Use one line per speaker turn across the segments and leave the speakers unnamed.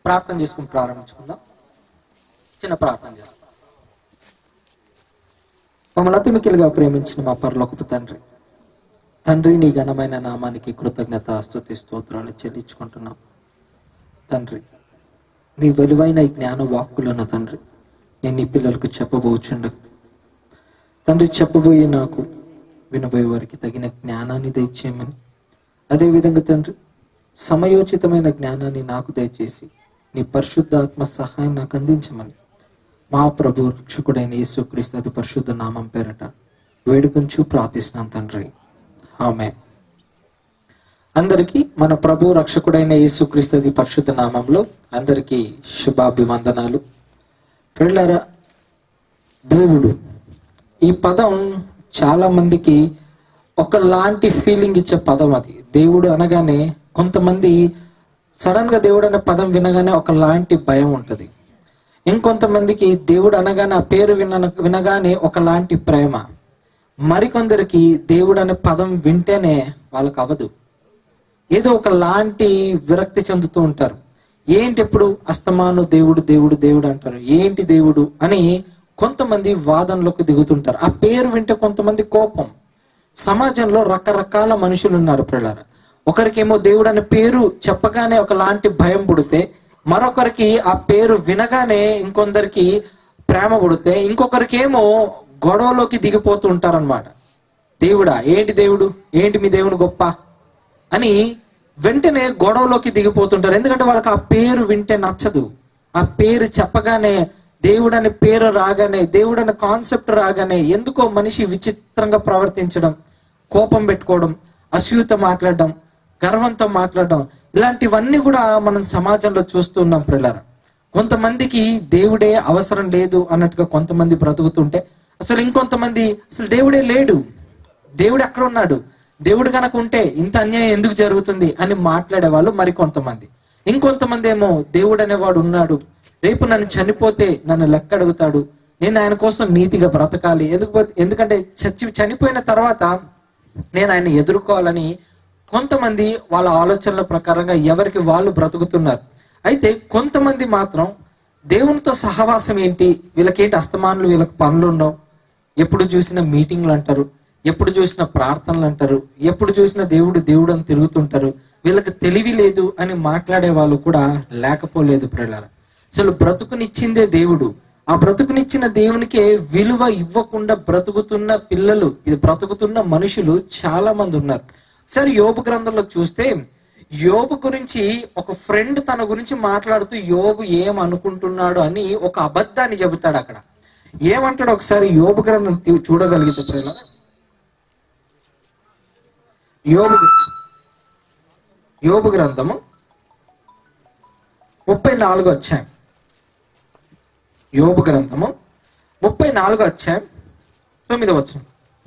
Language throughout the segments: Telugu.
ప్రార్థన చేసుకుని ప్రారంభించుకుందాం చిన్న ప్రార్థన చేద్దాం మమ్మల్ని అతిమికిలుగా ప్రేమించిన మా పరలోకపు తండ్రి తండ్రి నీ ఘనమైన నామానికి కృతజ్ఞత స్తుతి స్తోత్రాలు చెల్లించుకుంటున్నాం తండ్రి నీ విలువైన ఈ జ్ఞాన వాక్కులను తండ్రి నేను నీ పిల్లలకు చెప్పబోచుండ తండ్రి చెప్పబోయే నాకు వినబోయే వారికి తగిన జ్ఞానాన్ని దయచేయమని అదేవిధంగా తండ్రి సమయోచితమైన జ్ఞానాన్ని నాకు దయచేసి నీ పరిశుద్ధాత్మ సహాయం నాకు అందించమని మా ప్రభు రక్షకుడైన యేసుక్రీస్తు అతి పరిశుద్ధ నామం పేరట వేడుకొంచు ప్రార్థిస్తున్నాం తండ్రి ఆమె అందరికీ మన ప్రభు రక్షకుడైన యేసుక్రీస్తు అతి పరిశుద్ధ నామంలో అందరికీ శుభాభివందనాలు పిల్లరా దేవుడు ఈ పదం చాలా మందికి ఒకలాంటి ఫీలింగ్ ఇచ్చే పదం అది దేవుడు అనగానే కొంతమంది సడన్ గా దేవుడు అనే పదం వినగానే ఒకలాంటి భయం ఉంటది ఇంకొంతమందికి దేవుడు అనగానే ఆ పేరు విన వినగానే ఒకలాంటి ప్రేమ మరికొందరికి దేవుడు అనే పదం వింటేనే వాళ్ళకి అవదు ఏదో ఒకలాంటి విరక్తి చెందుతూ ఉంటారు ఏంటి ఎప్పుడు అస్తమాను దేవుడు దేవుడు దేవుడు అంటారు ఏంటి దేవుడు అని కొంతమంది వాదనలోకి దిగుతుంటారు ఆ పేరు వింటే కొంతమంది కోపం సమాజంలో రకరకాల మనుషులు ఉన్నారు పిల్లల ఒకరికేమో దేవుడు అనే పేరు చెప్పగానే ఒకలాంటి భయం పుడితే మరొకరికి ఆ పేరు వినగానే ఇంకొందరికి ప్రేమ పుడితే ఇంకొకరికేమో గొడవలోకి దిగిపోతూ ఉంటారన్నమాట దేవుడా ఏంటి దేవుడు ఏంటి మీ దేవుని గొప్ప అని వెంటనే గొడవలోకి దిగిపోతుంటారు ఎందుకంటే వాళ్ళకి ఆ పేరు వింటే నచ్చదు ఆ పేరు చెప్పగానే దేవుడు అనే పేరు రాగానే దేవుడు అనే కాన్సెప్ట్ రాగానే ఎందుకో మనిషి విచిత్రంగా ప్రవర్తించడం కోపం పెట్టుకోవడం అసూయతో మాట్లాడడం గర్వంతో మాట్లాడడం ఇలాంటివన్నీ కూడా మనం సమాజంలో చూస్తున్నాం పిల్లల కొంతమందికి దేవుడే అవసరం లేదు అన్నట్టుగా కొంతమంది బ్రతుకుతుంటే అసలు ఇంకొంతమంది అసలు దేవుడే లేడు దేవుడు ఎక్కడ ఉన్నాడు దేవుడు కనుక ఉంటే ఇంత అన్యాయం ఎందుకు జరుగుతుంది అని మాట్లాడే వాళ్ళు మరికొంతమంది ఇంకొంతమంది ఏమో దేవుడు అనేవాడు ఉన్నాడు రేపు నన్ను చనిపోతే నన్ను లెక్క అడుగుతాడు నేను ఆయన కోసం నీతిగా బ్రతకాలి ఎందుకు ఎందుకంటే చచ్చి చనిపోయిన తర్వాత నేను ఆయన ఎదుర్కోవాలని కొంతమంది వాళ్ళ ఆలోచనల ప్రకారంగా ఎవరికి వాళ్ళు బ్రతుకుతున్నారు అయితే కొంతమంది మాత్రం దేవునితో సహవాసం ఏంటి వీళ్ళకేంటి అస్తమానులు వీళ్ళకి పనులు ఉండవు ఎప్పుడు చూసిన మీటింగ్లు అంటారు ఎప్పుడు చూసిన ప్రార్థనలు అంటారు ఎప్పుడు చూసిన దేవుడు దేవుడు అని తిరుగుతుంటారు వీళ్ళకి తెలివి లేదు అని మాట్లాడే వాళ్ళు కూడా లేకపోలేదు ప్రియులారా అసలు బ్రతుకునిచ్చిందే దేవుడు ఆ బ్రతుకునిచ్చిన దేవునికే విలువ ఇవ్వకుండా బ్రతుకుతున్న పిల్లలు ఇది బ్రతుకుతున్న మనుషులు చాలా మంది ఉన్నారు సరే యోబు గ్రంథంలో చూస్తే యోబు గురించి ఒక ఫ్రెండ్ తన గురించి మాట్లాడుతూ యోబు ఏం అనుకుంటున్నాడు అని ఒక అబద్ధాన్ని చెబుతాడు అక్కడ ఏమంటాడు ఒకసారి యోబు గ్రంథం తీ- చూడగలిగితే ప్రేమ యోబు యోబు గ్రంథము ముప్పై నాలుగు అధ్యాయం యోబు గ్రంథము ముప్పై నాలుగు అధ్యాయం తొమ్మిది వచ్చిన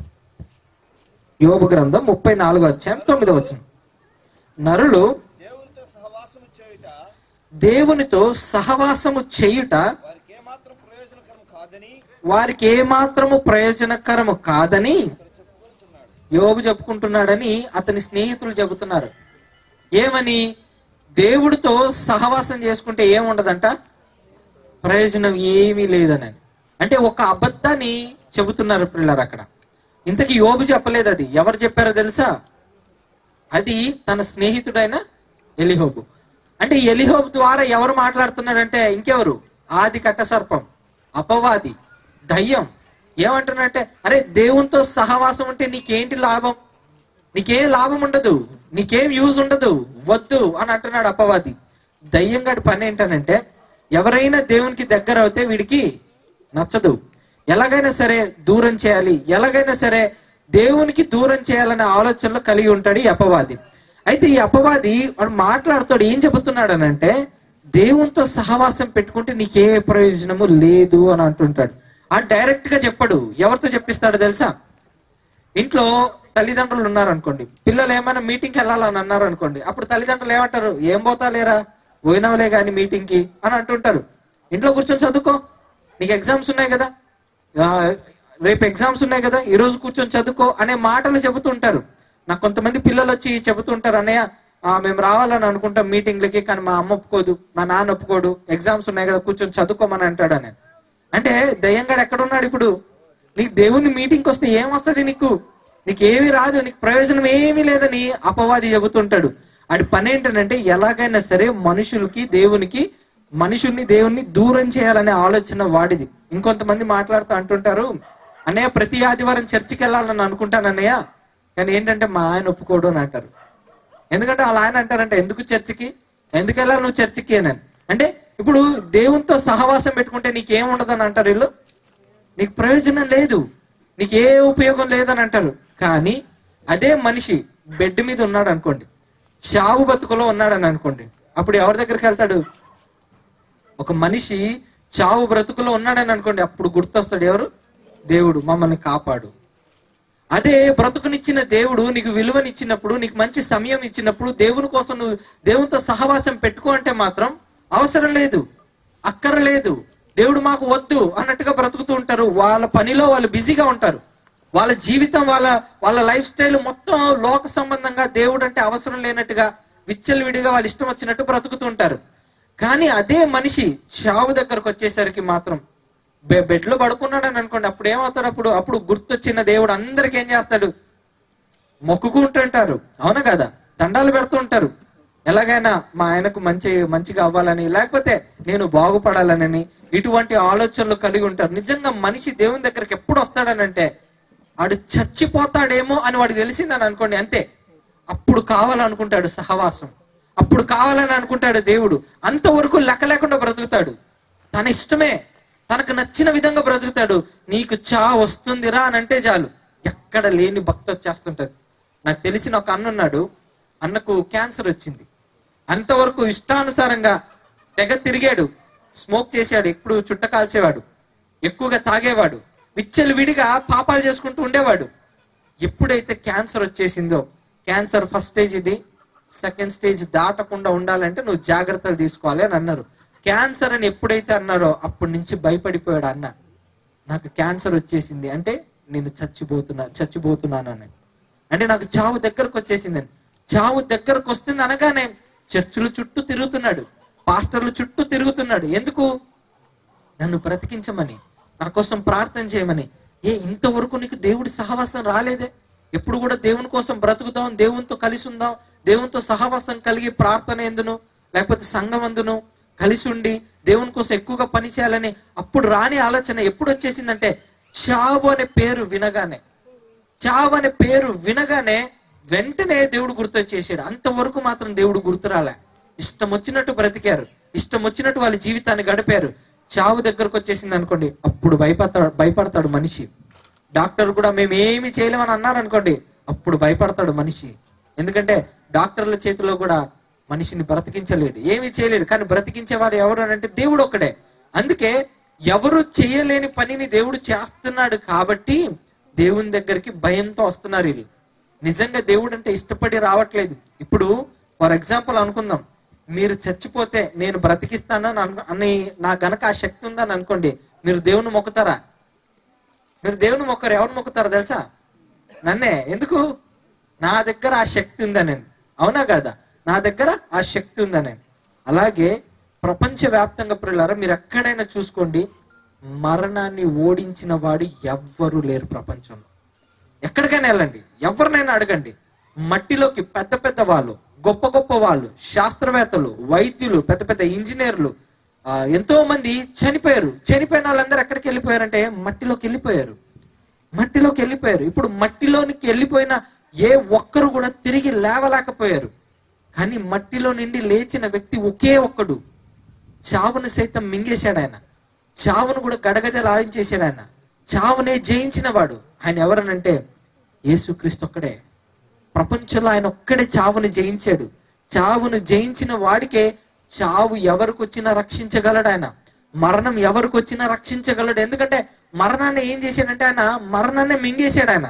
యోబు గ్రంథం ముప్పై నాలుగు అధ్యాయం తొమ్మిది వచ్చిన నరులు
దేవునితో సహవాసము చేయుట
దేవునితో సహవాసము చేయుట
వారికి ఏమాత్రం ప్రయోజనకరం కాదని
వారికి ఏమాత్రము ప్రయోజనకరము కాదని
చెప్పుకొనుచున్నాడు
యోబు చెప్పుకుంటున్నాడని అతని స్నేహితులు చెబుతున్నారు ఏమని దేవుడితో సహవాసం చేసుకుంటే ఏముండదంట ప్రయోజనం ఏమీ లేదని అంటే ఒక అబద్ధాన్ని చెబుతున్నారు పిల్లలు అక్కడ ఇంతకీ యోబు చెప్పలేదు అది ఎవరు చెప్పారో తెలుసా అది తన స్నేహితుడైన ఎలిహోబు అంటే ఎలిహోబు ద్వారా ఎవరు మాట్లాడుతున్నాడంటే ఇంకెవరు ఆది కట్ట సర్పం అపవాది దయ్యం ఏమంటున్నాడంటే అరే దేవునితో సహవాసం ఉంటే నీకేంటి లాభం నీకేం లాభం ఉండదు నీకేం యూజ్ ఉండదు వద్దు అని అంటున్నాడు అపవాది దయ్యం గడి పని ఏంటనంటే ఎవరైనా దేవునికి దగ్గర అవుతే వీడికి నచ్చదు ఎలాగైనా సరే దూరం చేయాలి ఎలాగైనా సరే దేవునికి దూరం చేయాలనే ఆలోచనలో కలిగి ఉంటాడు ఈ అపవాది అయితే ఈ అపవాది వాడు మాట్లాడుతాడు ఏం చెబుతున్నాడు అనంటే దేవునితో సహవాసం పెట్టుకుంటే నీకే ప్రయోజనము లేదు అని అంటుంటాడు ఆ డైరెక్ట్ గా చెప్పడు ఎవరితో చెప్పిస్తాడో తెలుసా ఇంట్లో తల్లిదండ్రులు ఉన్నారు అనుకోండి పిల్లలు ఏమైనా మీటింగ్ కి వెళ్ళాలని అన్నారు అనుకోండి అప్పుడు తల్లిదండ్రులు ఏమంటారు ఏం పోతా లేరా పోయినవలే గాని మీటింగ్ కి అని అంటుంటారు ఇంట్లో కూర్చొని చదువుకో నీకు ఎగ్జామ్స్ ఉన్నాయి కదా ఆ, రేపు ఎగ్జామ్స్ ఉన్నాయి కదా ఈ రోజు కూర్చొని చదువుకో అనే మాటలు చెబుతుంటారు నాకు కొంతమంది పిల్లలు వచ్చి చెబుతుంటారు అన్నయ్య "ఆ, మేము రావాలని అనుకుంటాం మీటింగ్లకి కానీ మా అమ్మ ఒప్పుకోదు మా నాన్న ఒప్పుకోడు ఎగ్జామ్స్ ఉన్నాయి కదా కూర్చొని చదువుకోమని అంటాడు అని అంటే దయ్యంగాడు ఎక్కడున్నాడు ఇప్పుడు నీకు దేవుని మీటింగ్కి వస్తే ఏం వస్తుంది నీకు నీకు ఏమీ రాదు నీకు ప్రయోజనం ఏమీ లేదని అపవాది చెబుతుంటాడు అది పని ఏంటంటే ఎలాగైనా సరే మనుషులకి దేవునికి మనుషుల్ని దేవుణ్ణి దూరం చేయాలనే ఆలోచన వాడిది ఇంకొంతమంది మాట్లాడుతూ అంటుంటారు అన్నయ్య ప్రతి ఆదివారం చర్చికి వెళ్ళాలని అనుకుంటాను అన్నయ్య కానీ ఏంటంటే మా ఆయన ఒప్పుకోడు అని అంటారు ఎందుకంటే వాళ్ళ ఆయన అంటారంటే ఎందుకు చర్చికి ఎందుకు వెళ్ళాలి నువ్వు చర్చికి అని అంటే ఇప్పుడు దేవునితో సహవాసం పెట్టుకుంటే నీకేం ఉండదని అంటారు వీళ్ళు నీకు ప్రయోజనం లేదు నీకు ఏ ఉపయోగం లేదని అంటారు కానీ అదే మనిషి బెడ్ మీద ఉన్నాడు అనుకోండి చావు బతుకులో ఉన్నాడని అనుకోండి అప్పుడు ఎవరి దగ్గరికి వెళ్తాడు ఒక మనిషి చావు బ్రతుకులో ఉన్నాడని అనుకోండి అప్పుడు గుర్తొస్తాడు ఎవరు దేవుడు మమ్మల్ని కాపాడు అదే బ్రతుకునిచ్చిన దేవుడు నీకు విలువనిచ్చినప్పుడు నీకు మంచి సమయం ఇచ్చినప్పుడు దేవుని కోసం నువ్వు దేవునితో సహవాసం పెట్టుకో అంటే మాత్రం అవసరం లేదు అక్కర లేదు దేవుడు మాకు వద్దు అన్నట్టుగా బ్రతుకుతూ ఉంటారు వాళ్ళ పనిలో వాళ్ళు బిజీగా ఉంటారు వాళ్ళ జీవితం వాళ్ళ వాళ్ళ లైఫ్ స్టైల్ మొత్తం లోక సంబంధంగా దేవుడు అంటే అవసరం లేనట్టుగా విచ్చలవిడిగా వాళ్ళు ఇష్టం వచ్చినట్టు బ్రతుకుతూ ఉంటారు కానీ అదే మనిషి చావు దగ్గరకు వచ్చేసరికి మాత్రం బె- బెడ్ లో పడుకున్నాడు అని అనుకోండి అప్పుడు ఏమవుతాడు అప్పుడు అప్పుడు గుర్తొచ్చిన దేవుడు అందరికి ఏం చేస్తాడు మొక్కుకుంటుంటారు అవునా కదా దండాలు పెడుతూ ఉంటారు ఎలాగైనా మా ఆయనకు మంచి మంచిగా అవ్వాలని లేకపోతే నేను బాగుపడాలనని ఇటువంటి ఆలోచనలు కలిగి ఉంటారు నిజంగా మనిషి దేవుని దగ్గరికి ఎప్పుడు వస్తాడనంటే వాడు చచ్చిపోతాడేమో అని వాడికి తెలిసిందని అనుకోండి అంతే అప్పుడు కావాలనుకుంటాడు సహవాసం అప్పుడు కావాలని అనుకుంటాడు దేవుడు అంతవరకు లెక్క లేకుండా బ్రతుకుతాడు తన ఇష్టమే తనకు నచ్చిన విధంగా బ్రతుకుతాడు నీకు చా వస్తుందిరా అని అంటే చాలు ఎక్కడ లేని భక్తి వచ్చేస్తుంటది నాకు తెలిసిన ఒక అన్న ఉన్నాడు అన్నకు క్యాన్సర్ వచ్చింది అంతవరకు ఇష్టానుసారంగా తెగ తిరిగాడు స్మోక్ చేశాడు ఎప్పుడు చుట్ట కాల్చేవాడు ఎక్కువగా తాగేవాడు విచ్చలు విడిగా పాపాలు చేసుకుంటూ ఉండేవాడు ఎప్పుడైతే క్యాన్సర్ వచ్చేసిందో క్యాన్సర్ ఫస్ట్ స్టేజ్ ఇది సెకండ్ స్టేజ్ దాటకుండా ఉండాలంటే నువ్వు జాగ్రత్తలు తీసుకోవాలి అని అన్నారు క్యాన్సర్ అని ఎప్పుడైతే అన్నారో అప్పటి నుంచి భయపడిపోయాడు అన్న నాకు క్యాన్సర్ వచ్చేసింది అంటే నేను చచ్చిపోతున్నా చచ్చిపోతున్నానని అంటే నాకు చావు దగ్గరకు వచ్చేసిందని చావు దగ్గరకు వస్తుంది అనగానే చర్చిల చుట్టూ తిరుగుతున్నాడు పాస్టర్ల చుట్టూ తిరుగుతున్నాడు ఎందుకు నన్ను బ్రతికించమని నా కోసం ప్రార్థన చేయమని ఏ ఇంతవరకు నీకు దేవుడి సహవాసం రాలేదే ఎప్పుడు కూడా దేవుని కోసం బ్రతుకుదాం దేవునితో కలిసి ఉందాం దేవునితో సహవాసం కలిగి ప్రార్థన ఎందును లేకపోతే సంఘం అందును కలిసి ఉండి దేవుని కోసం ఎక్కువగా పని చేయాలని అప్పుడు రాని ఆలోచన ఎప్పుడు వచ్చేసిందంటే చావు అనే పేరు వినగానే చావు అనే పేరు వినగానే వెంటనే దేవుడు గుర్తొచ్చేసాడు అంతవరకు మాత్రం దేవుడు గుర్తురాలే ఇష్టం వచ్చినట్టు బ్రతికారు ఇష్టం వచ్చినట్టు వాళ్ళ జీవితాన్ని గడిపారు చావు దగ్గరకు వచ్చేసింది అనుకోండి అప్పుడు భయపడతాడు భయపడతాడు మనిషి డాక్టర్ కూడా మేము ఏమి చేయలేమని అన్నారు అనుకోండి అప్పుడు భయపడతాడు మనిషి ఎందుకంటే డాక్టర్ల చేతిలో కూడా మనిషిని బ్రతికించలేడు ఏమీ చేయలేడు కానీ బ్రతికించేవాడు ఎవరు అని అంటే దేవుడు ఒక్కడే అందుకే ఎవరు చేయలేని పనిని దేవుడు చేస్తున్నాడు కాబట్టి దేవుని దగ్గరికి భయంతో వస్తున్నారు వీళ్ళు నిజంగా దేవుడు అంటే ఇష్టపడి రావట్లేదు ఇప్పుడు ఫర్ ఎగ్జాంపుల్ అనుకుందాం మీరు చచ్చిపోతే నేను బ్రతికిస్తానని అను అని నా గనక ఆ శక్తి ఉందని అనుకోండి మీరు దేవుని మొక్కుతారా మీరు దేవుని మొక్కరు ఎవరు మొక్కుతారో తెలుసా నన్నే ఎందుకు నా దగ్గర ఆ శక్తి ఉందని అవునా కదా నా దగ్గర ఆ శక్తి ఉందని అలాగే ప్రపంచ వ్యాప్తంగా పిల్లలారా మీరు ఎక్కడైనా చూసుకోండి మరణాన్ని ఓడించిన వాడు ఎవ్వరూ లేరు ప్రపంచంలో ఎక్కడికైనా వెళ్ళండి ఎవరినైనా అడగండి మట్టిలోకి పెద్ద పెద్ద వాళ్ళు గొప్ప గొప్ప వాళ్ళు శాస్త్రవేత్తలు వైద్యులు పెద్ద పెద్ద ఇంజనీర్లు ఆ, ఎంతో మంది చనిపోయారు చనిపోయిన వాళ్ళందరూ ఎక్కడికి వెళ్ళిపోయారంటే మట్టిలోకి వెళ్ళిపోయారు మట్టిలోకి వెళ్ళిపోయారు ఇప్పుడు మట్టిలోనికి వెళ్ళిపోయిన ఏ ఒక్కరు కూడా తిరిగి లేవలేకపోయారు కానీ మట్టిలో నుండి లేచిన వ్యక్తి ఒకే ఒక్కడు చావును సైతం మింగేశాడు ఆయన చావును కూడా గడగజలు ఆడించేశాడు ఆయన చావునే జయించిన వాడు ఆయన ఎవరనంటే యేసుక్రీస్తు ఒక్కడే ప్రపంచంలో ఆయన ఒక్కడే చావును జయించాడు చావును జయించిన వాడికే చావు ఎవరికి వచ్చినా రక్షించగలడు ఆయన మరణం ఎవరికి వచ్చినా రక్షించగలడు ఎందుకంటే మరణాన్ని ఏం చేశాడంటే ఆయన మరణాన్ని మింగేశాడు ఆయన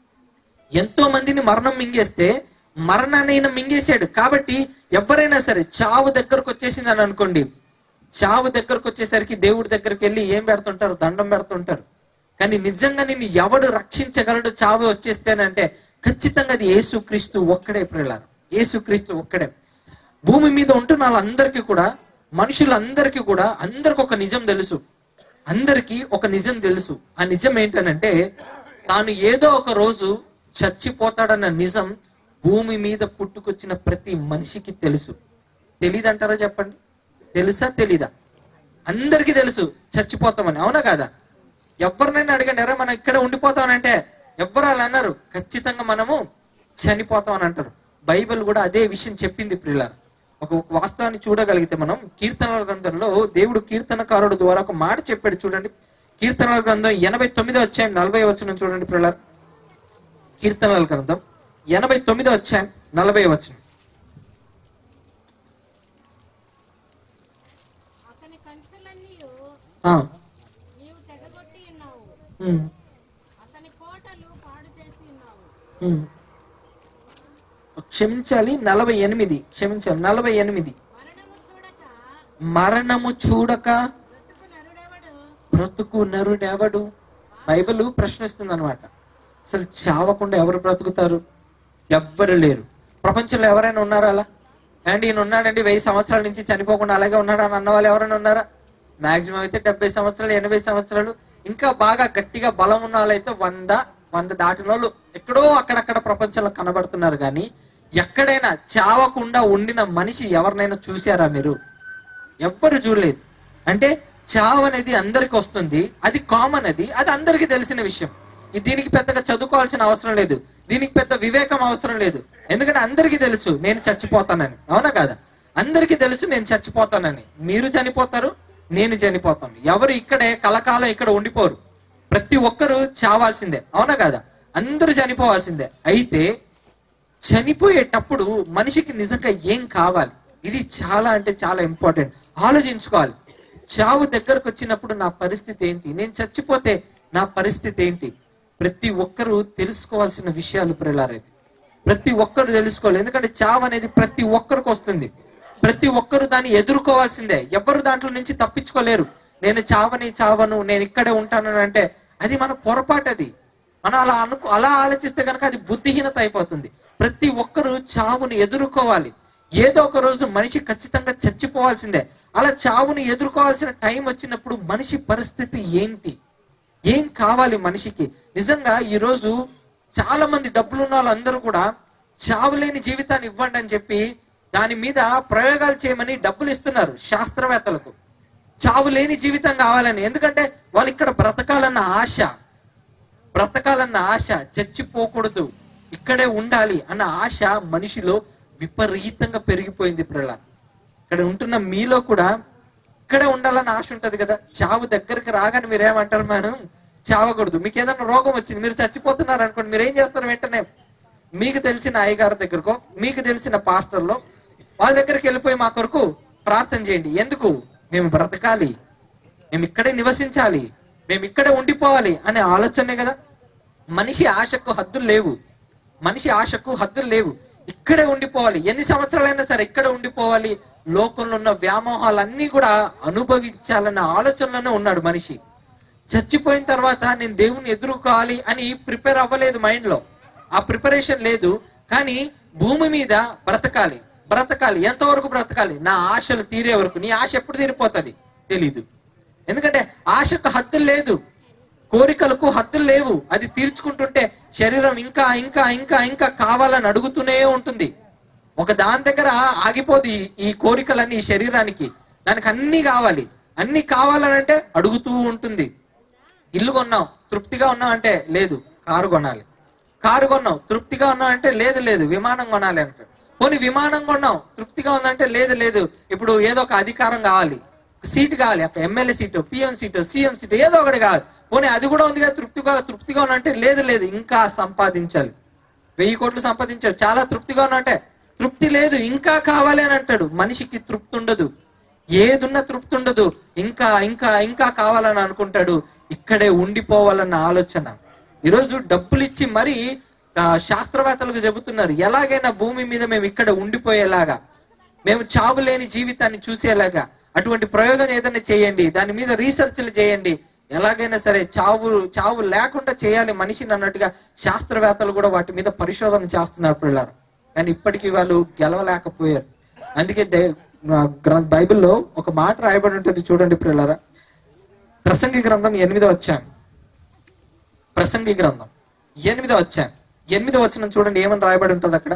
ఎంతో మందిని మరణం మింగేస్తే మరణాన్ని ఈయన మింగేశాడు కాబట్టి ఎవరైనా సరే చావు దగ్గరకు వచ్చేసింది అని అనుకోండి చావు దగ్గరకు వచ్చేసరికి దేవుడి దగ్గరికి వెళ్ళి ఏం పెడుతుంటారు దండం పెడుతుంటారు కానీ నిజంగా నిన్ను ఎవడు రక్షించగలడు చావు వచ్చేస్తేనంటే ఖచ్చితంగా అది యేసుక్రీస్తు ఒక్కడే ప్రియులారు యేసుక్రీస్తు ఒక్కడే భూమి మీద ఉంటున్న వాళ్ళందరికీ కూడా మనుషులందరికీ కూడా అందరికి ఒక నిజం తెలుసు అందరికీ ఒక నిజం తెలుసు ఆ నిజం ఏంటనంటే తాను ఏదో ఒక రోజు చచ్చిపోతాడన్న నిజం భూమి మీద పుట్టుకొచ్చిన ప్రతి మనిషికి తెలుసు తెలీదంటారా చెప్పండి తెలుసా తెలీదా అందరికీ తెలుసు చచ్చిపోతామని అవునా కాదా ఎవరినైనా అడగండి ఎరా మనం ఇక్కడ ఉండిపోతామనంటే ఎవరు అలా అన్నారు ఖచ్చితంగా మనము చనిపోతాం అని అంటారు బైబిల్ కూడా అదే విషయం చెప్పింది ప్రియులారా ఒక ఒక వాస్తవాన్ని చూడగలిగితే మనం కీర్తనల గ్రంథంలో దేవుడు కీర్తనకారుడు ద్వారా ఒక మాట చెప్పాడు చూడండి కీర్తనల గ్రంథం ఎనభై తొమ్మిదో వచ్చాయి నలభై వచనం చూడండి ప్రియులారా కీర్తనల గ్రంథం ఎనభై తొమ్మిదో వచ్చాయి నలభై వచనం
అతని కంచెలన్నీ
ఆ,
నీవు తెగగొట్టి ఉన్నావు
ఉమ్,
అతని కోటలు పాడు చేసి ఉన్నావు
ఉమ్. క్షమించాలి నలభై ఎనిమిది క్షమించాలి నలభై ఎనిమిది
మరణము చూడక
మరణము చూడక
బ్రతుకు నరుడెవడు
బ్రతుకు నరుడెవడు బైబిల్ ప్రశ్నిస్తుంది అనమాట అసలు చావకుండా ఎవరు బ్రతుకుతారు ఎవ్వరు లేరు ప్రపంచంలో ఎవరైనా ఉన్నారా అలా అండి ఈయన ఉన్నాడండి వెయ్యి సంవత్సరాల నుంచి చనిపోకుండా అలాగే ఉన్నాడు అని అన్న వాళ్ళు ఎవరైనా ఉన్నారా మాక్సిమం అయితే డెబ్బై సంవత్సరాలు ఎనభై సంవత్సరాలు ఇంకా బాగా గట్టిగా బలం ఉన్న వాళ్ళైతే వంద వంద దాటిన వాళ్ళు ఎక్కడో అక్కడక్కడ ప్రపంచంలో కనబడుతున్నారు కానీ ఎక్కడైనా చావకుండా ఉండిన మనిషి ఎవరినైనా చూసారా మీరు ఎవ్వరు చూడలేదు అంటే చావు అనేది అందరికి వస్తుంది అది కామన్ అది అది అందరికి తెలిసిన విషయం ఇది దీనికి పెద్దగా చదువుకోవాల్సిన అవసరం లేదు దీనికి పెద్ద వివేకం అవసరం లేదు ఎందుకంటే అందరికీ తెలుసు నేను చచ్చిపోతానని అవునా కాదా అందరికీ తెలుసు నేను చచ్చిపోతానని మీరు చనిపోతారు నేను చనిపోతాను ఎవరు ఇక్కడే కలకాలం ఇక్కడ ఉండిపోరు ప్రతి ఒక్కరు చావాల్సిందే అవునా కాదా అందరూ చనిపోవాల్సిందే అయితే చనిపోయేటప్పుడు మనిషికి నిజంగా ఏం కావాలి ఇది చాలా అంటే చాలా ఇంపార్టెంట్ ఆలోచించుకోవాలి చావు దగ్గరకు వచ్చినప్పుడు నా పరిస్థితి ఏంటి నేను చచ్చిపోతే నా పరిస్థితి ఏంటి ప్రతి ఒక్కరూ తెలుసుకోవాల్సిన విషయాలు ప్రిలారేది ప్రతి ఒక్కరు తెలుసుకోవాలి ఎందుకంటే చావు అనేది ప్రతి ఒక్కరికి వస్తుంది ప్రతి ఒక్కరు దాన్ని ఎదుర్కోవాల్సిందే ఎవరు దాంట్లో నుంచి తప్పించుకోలేరు నేను చావని చావను నేను ఇక్కడే ఉంటాను అంటే అది మన పొరపాటు అది మనం అలా అనుకో అలా ఆలోచిస్తే కనుక అది బుద్ధిహీనత అయిపోతుంది ప్రతి ఒక్కరూ చావుని ఎదుర్కోవాలి ఏదో ఒక రోజు మనిషి ఖచ్చితంగా చచ్చిపోవాల్సిందే అలా చావుని ఎదుర్కోవాల్సిన టైం వచ్చినప్పుడు మనిషి పరిస్థితి ఏంటి ఏం కావాలి మనిషికి నిజంగా ఈ రోజు చాలా మంది డబ్బులున్న వాళ్ళందరూ కూడా చావులేని జీవితాన్ని ఇవ్వండి అని చెప్పి దాని మీద ప్రయోగాలు చేయమని డబ్బులు ఇస్తున్నారు శాస్త్రవేత్తలకు చావు లేని జీవితం కావాలని ఎందుకంటే వాళ్ళు ఇక్కడ బ్రతకాలన్న ఆశ బ్రతకాలన్న ఆశ చచ్చిపోకూడదు ఇక్కడే ఉండాలి అన్న ఆశ మనిషిలో విపరీతంగా పెరిగిపోయింది పిల్లల ఇక్కడ ఉంటున్న మీలో కూడా ఇక్కడే ఉండాలన్న ఆశ ఉంటది కదా చావు దగ్గరికి రాగానే మీరేమంటారు మనం చావకూడదు మీకు ఏదైనా రోగం వచ్చింది మీరు చచ్చిపోతున్నారు అనుకోండి మీరు ఏం చేస్తారు వెంటనే మీకు తెలిసిన అయ్యగారి దగ్గరకో మీకు తెలిసిన పాస్టర్లో వాళ్ళ దగ్గరికి వెళ్ళిపోయి మా కొరకు ప్రార్థన చేయండి ఎందుకు మేము బ్రతకాలి మేము ఇక్కడే నివసించాలి మేము ఇక్కడే ఉండిపోవాలి అనే ఆలోచనే కదా మనిషి ఆశకు హద్దులు లేవు మనిషి ఆశకు హద్దులు లేవు ఇక్కడే ఉండిపోవాలి ఎన్ని సంవత్సరాలైనా సరే ఇక్కడే ఉండిపోవాలి లోకంలో ఉన్న వ్యామోహాలన్నీ కూడా అనుభవించాలన్న ఆలోచనలోనే ఉన్నాడు మనిషి చచ్చిపోయిన తర్వాత నేను దేవుని ఎదుర్కోవాలి అని ప్రిపేర్ అవ్వలేదు మైండ్ లో ఆ ప్రిపరేషన్ లేదు కానీ భూమి మీద బ్రతకాలి బ్రతకాలి ఎంతవరకు బ్రతకాలి నా ఆశలు తీరే వరకు నీ ఆశ ఎప్పుడు తీరిపోతుంది తెలీదు ఎందుకంటే ఆశకు హద్దులు లేదు కోరికలకు హద్దులు లేవు అది తీర్చుకుంటుంటే శరీరం ఇంకా ఇంకా ఇంకా ఇంకా కావాలని అడుగుతూనే ఉంటుంది ఒక దాని దగ్గర ఆగిపోదు ఈ- ఈ కోరికలన్నీ ఈ శరీరానికి దానికి అన్ని కావాలి అన్ని కావాలనంటే అడుగుతూ ఉంటుంది ఇల్లు కొన్నావు తృప్తిగా ఉన్నావు అంటే లేదు కారు కొనాలి కారు కొన్నావు తృప్తిగా ఉన్నావు అంటే లేదు లేదు విమానం కొనాలి అంటాడు పోనీ విమానం కొన్నావు తృప్తిగా ఉందంటే లేదు లేదు ఇప్పుడు ఏదో ఒక అధికారం కావాలి సీట్ కావాలి ఒక MLA seat PM seat CM seat ఏదో ఒకటి కావాలి పోనీ అది కూడా ఉంది కదా తృప్తిగా తృప్తిగా ఉన్నా అంటే లేదు లేదు ఇంకా సంపాదించాలి వెయ్యి కోట్లు సంపాదించారు చాలా తృప్తిగా ఉన్నా అంటే తృప్తి లేదు ఇంకా కావాలి అని అంటాడు మనిషికి తృప్తి ఉండదు ఏదున్నా తృప్తి ఉండదు ఇంకా ఇంకా ఇంకా కావాలని అనుకుంటాడు ఇక్కడే ఉండిపోవాలన్న ఆలోచన ఈరోజు డబ్బులు ఇచ్చి మరీ ఆ, శాస్త్రవేత్తలకు చెబుతున్నారు ఎలాగైనా భూమి మీద మేము ఇక్కడ ఉండిపోయేలాగా మేము చావు లేని జీవితాన్ని చూసేలాగా అటువంటి ప్రయోగం ఏదైనా చేయండి దాని మీద రీసెర్చ్లు చేయండి ఎలాగైనా సరే చావు చావు లేకుండా చేయాలి మనిషిని అన్నట్టుగా శాస్త్రవేత్తలు కూడా వాటి మీద పరిశోధన చేస్తున్నారు పిల్లలు కానీ ఇప్పటికీ వాళ్ళు గెలవలేకపోయారు అందుకే దే- ఆ గ్రం- బైబిల్లో ఒక మాట రాయబడి ఉంటుంది చూడండి పిల్లలారా ప్రసంగి గ్రంథం ఎనిమిదో వచ్చాను ప్రసంగి గ్రంథం ఎనిమిదో వచ్చాను ఎనిమిదో వచ్చిన చూడండి ఏమని రాయబడి ఉంటుంది అక్కడ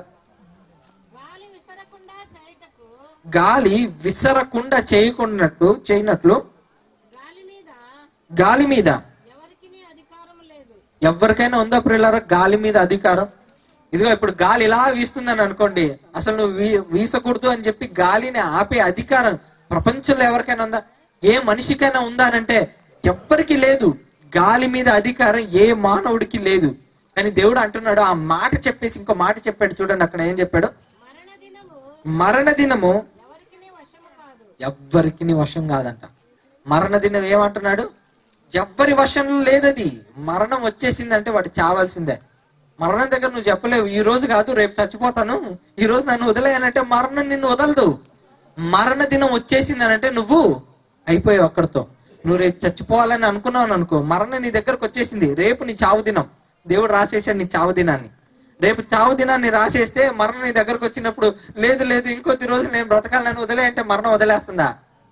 గాలి విసరకుండా చేయుటకు
గాలి విసరకుండా చేయకున్నట్టు చేయనట్లు
గాలి మీద
గాలి మీద
ఎవరికి అధికారం లేదు
ఎవరికైనా ఉందా ప్రియులారా గాలి మీద అధికారం ఇదిగో ఇప్పుడు గాలి ఇలా వీస్తుందని అనుకోండి అసలు నువ్వు వీ- వీసకూడదు అని చెప్పి గాలిని ఆపే అధికారం ప్రపంచంలో ఎవరికైనా ఉందా ఏ మనిషికైనా ఉందా అని అంటే ఎవ్వరికి లేదు గాలి మీద అధికారం ఏ మానవుడికి లేదు కానీ దేవుడు అంటున్నాడు ఆ మాట చెప్పేసి ఇంకో మాట చెప్పాడు చూడండి అక్కడ ఏం చెప్పాడు
మరణ దినము
మరణ దినము
ఎవరికి వశము కాదు
ఎవ్వరికి వశం కాదంట మరణ దినం ఏమంటున్నాడు ఎవ్వరి వశంలో లేదది మరణం వచ్చేసిందంటే వాడు చావాల్సిందే మరణం దగ్గర నువ్వు చెప్పలేవు ఈ రోజు కాదు రేపు చచ్చిపోతాను ఈ రోజు నన్ను వదిలేయనంటే మరణం నిన్ను వదలదు మరణ దినం వచ్చేసిందనంటే నువ్వు అయిపోయావు అక్కడితో నువ్వు రేపు చచ్చిపోవాలని అనుకున్నావు అనుకో మరణం నీ దగ్గరకు వచ్చేసింది రేపు నీ చావు దినం దేవుడు రాసేసాడు నీ చావు దినాన్ని రేపు చావు దినాన్ని రాసేస్తే మరణం నీ దగ్గరకు వచ్చినప్పుడు లేదు లేదు ఇంకొద్ది రోజులు నేను బ్రతకాలని వదిలే అంటే మరణం వదిలేస్తుందా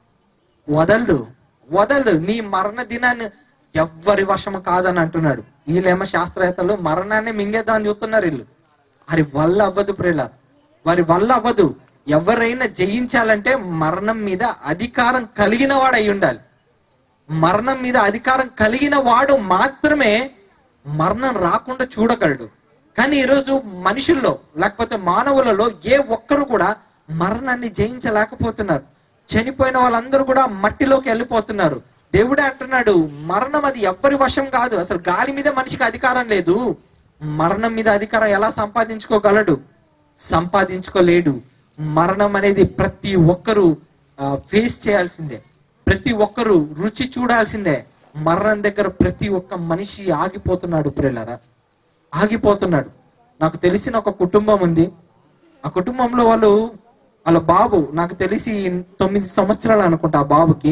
వదలదు వదలదు నీ మరణ దినాన్ని ఎవ్వరి వశము కాదని అంటున్నాడు వీళ్ళేమో శాస్త్రవేత్తలు మరణాన్ని మింగేద్దామని చూస్తున్నారు వీళ్ళు వారి వల్ల అవ్వదు ప్రియుల వారి వల్ల అవ్వదు ఎవరైనా జయించాలంటే మరణం మీద అధికారం కలిగిన వాడు అయి ఉండాలి మరణం మీద అధికారం కలిగిన వాడు మాత్రమే మరణం రాకుండా చూడగలడు కానీ ఈరోజు మనుషుల్లో లేకపోతే మానవులలో ఏ ఒక్కరు కూడా మరణాన్ని జయించలేకపోతున్నారు చనిపోయిన వాళ్ళందరూ కూడా మట్టిలోకి వెళ్ళిపోతున్నారు దేవుడే అంటున్నాడు మరణం అది ఎవ్వరి వశం కాదు అసలు గాలి మీద మనిషికి అధికారం లేదు మరణం మీద అధికారం ఎలా సంపాదించుకోగలడు సంపాదించుకోలేడు మరణం అనేది ప్రతి ఒక్కరూ ఫేస్ చేయాల్సిందే ప్రతి ఒక్కరూ రుచి చూడాల్సిందే మరణం దగ్గర ప్రతి ఒక్క మనిషి ఆగిపోతున్నాడు ప్రేలరా ఆగిపోతున్నాడు నాకు తెలిసిన ఒక కుటుంబం ఉంది ఆ కుటుంబంలో వాళ్ళు వాళ్ళ బాబు నాకు తెలిసి తొమ్మిది సంవత్సరాలు అనుకుంటా ఆ బాబుకి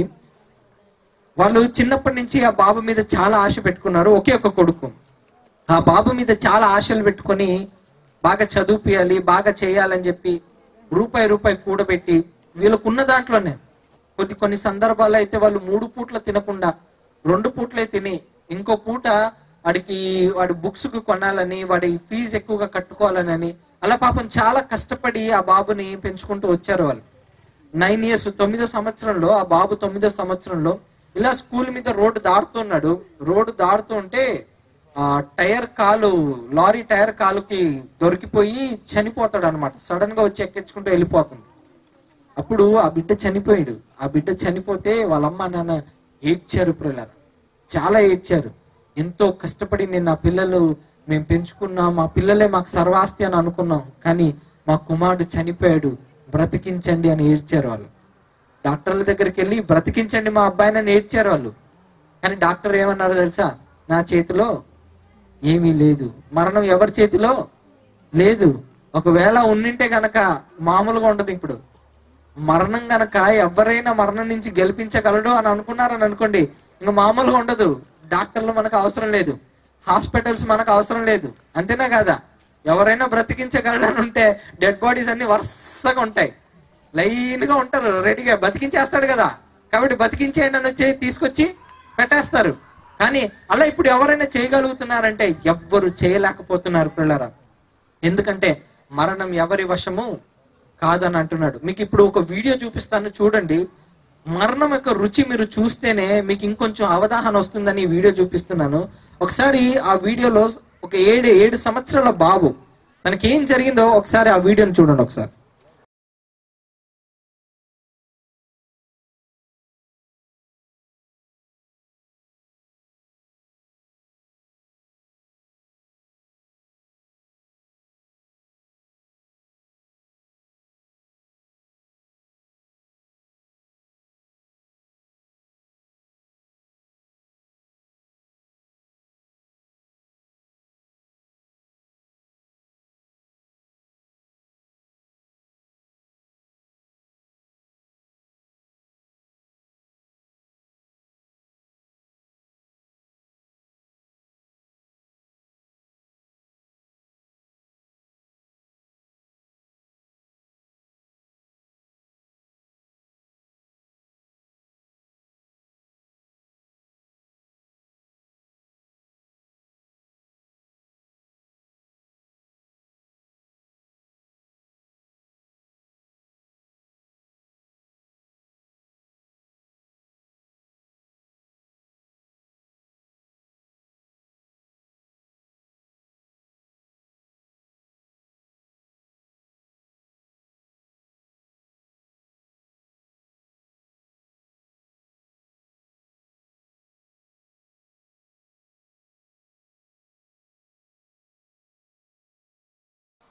వాళ్ళు చిన్నప్పటి నుంచి ఆ బాబు మీద చాలా ఆశ పెట్టుకున్నారు ఒకే ఒక కొడుకు ఆ బాబు మీద చాలా ఆశలు పెట్టుకొని బాగా చదువుపియాలి బాగా చేయాలని చెప్పి రూపాయి రూపాయి కూడబెట్టి వీళ్ళకున్న దాంట్లోనే కొద్ది కొన్ని సందర్భాల్లో అయితే వాళ్ళు మూడు పూట్ల తినకుండా రెండు పూట్లే తిని ఇంకో పూట వాడికి వాడి బుక్స్ కు కొనాలని వాడి ఫీజు ఎక్కువగా కట్టుకోవాలని అలా పాపం చాలా కష్టపడి ఆ బాబుని పెంచుకుంటూ వచ్చారు వాళ్ళు నైన్ ఇయర్స్ తొమ్మిదో సంవత్సరంలో ఆ బాబు తొమ్మిదో సంవత్సరంలో ఇలా స్కూల్ మీద రోడ్డు దాడుతున్నాడు రోడ్డు దాడుతూ ఉంటే ఆ టైర్ కాలు లారీ టైర్ కాలుకి దొరికిపోయి చనిపోతాడు అనమాట సడన్ గా వచ్చి ఎక్కించుకుంటూ వెళ్ళిపోతుంది అప్పుడు ఆ బిడ్డ చనిపోయాడు ఆ బిడ్డ చనిపోతే వాళ్ళ అమ్మ నాన్న ఏడ్చారు పిల్లలు చాలా ఏడ్చారు ఎంతో కష్టపడి నేను నా పిల్లలు మేము పెంచుకున్నాం మా పిల్లలే మాకు సర్వాస్తి అని అనుకున్నాం కానీ మా కుమారుడు చనిపోయాడు బ్రతికించండి అని ఏడ్చారు వాళ్ళు డాక్టర్ల దగ్గరికి వెళ్ళి బ్రతికించండి మా అబ్బాయిని అని ఏడ్చారు వాళ్ళు కానీ డాక్టర్ ఏమన్నారు తెలుసా నా చేతిలో ఏమీ లేదు మరణం ఎవరి చేతిలో లేదు ఒకవేళ ఉన్నింటే గనక మామూలుగా ఉండదు ఇప్పుడు మరణం గనక ఎవరైనా మరణం నుంచి గెలిపించగలడు అని అనుకున్నారని అనుకోండి ఇంకా మామూలుగా ఉండదు డాక్టర్లు మనకు అవసరం లేదు హాస్పిటల్స్ మనకు అవసరం లేదు అంతేనా కాదా ఎవరైనా బ్రతికించగలడని ఉంటే డెడ్ బాడీస్ అన్ని వరుసగా ఉంటాయి లైన్ గా ఉంటారు రెడీగా బతికించేస్తాడు కదా కాబట్టి బతికించేయండి అని వచ్చి తీసుకొచ్చి పెట్టేస్తారు కానీ అలా ఇప్పుడు ఎవరైనా చేయగలుగుతున్నారంటే ఎవ్వరు చేయలేకపోతున్నారు పిల్లరా ఎందుకంటే మరణం ఎవరి వశము కాదని అంటున్నాడు మీకు ఇప్పుడు ఒక వీడియో చూపిస్తాను చూడండి మరణం యొక్క రుచి మీరు చూస్తేనే మీకు ఇంకొంచెం అవగాహన వస్తుందని ఈ వీడియో చూపిస్తున్నాను ఒకసారి ఆ వీడియోలో ఒక ఏడు ఏడు సంవత్సరాల బాబు మనకి ఏం జరిగిందో ఒకసారి ఆ వీడియోని చూడండి ఒకసారి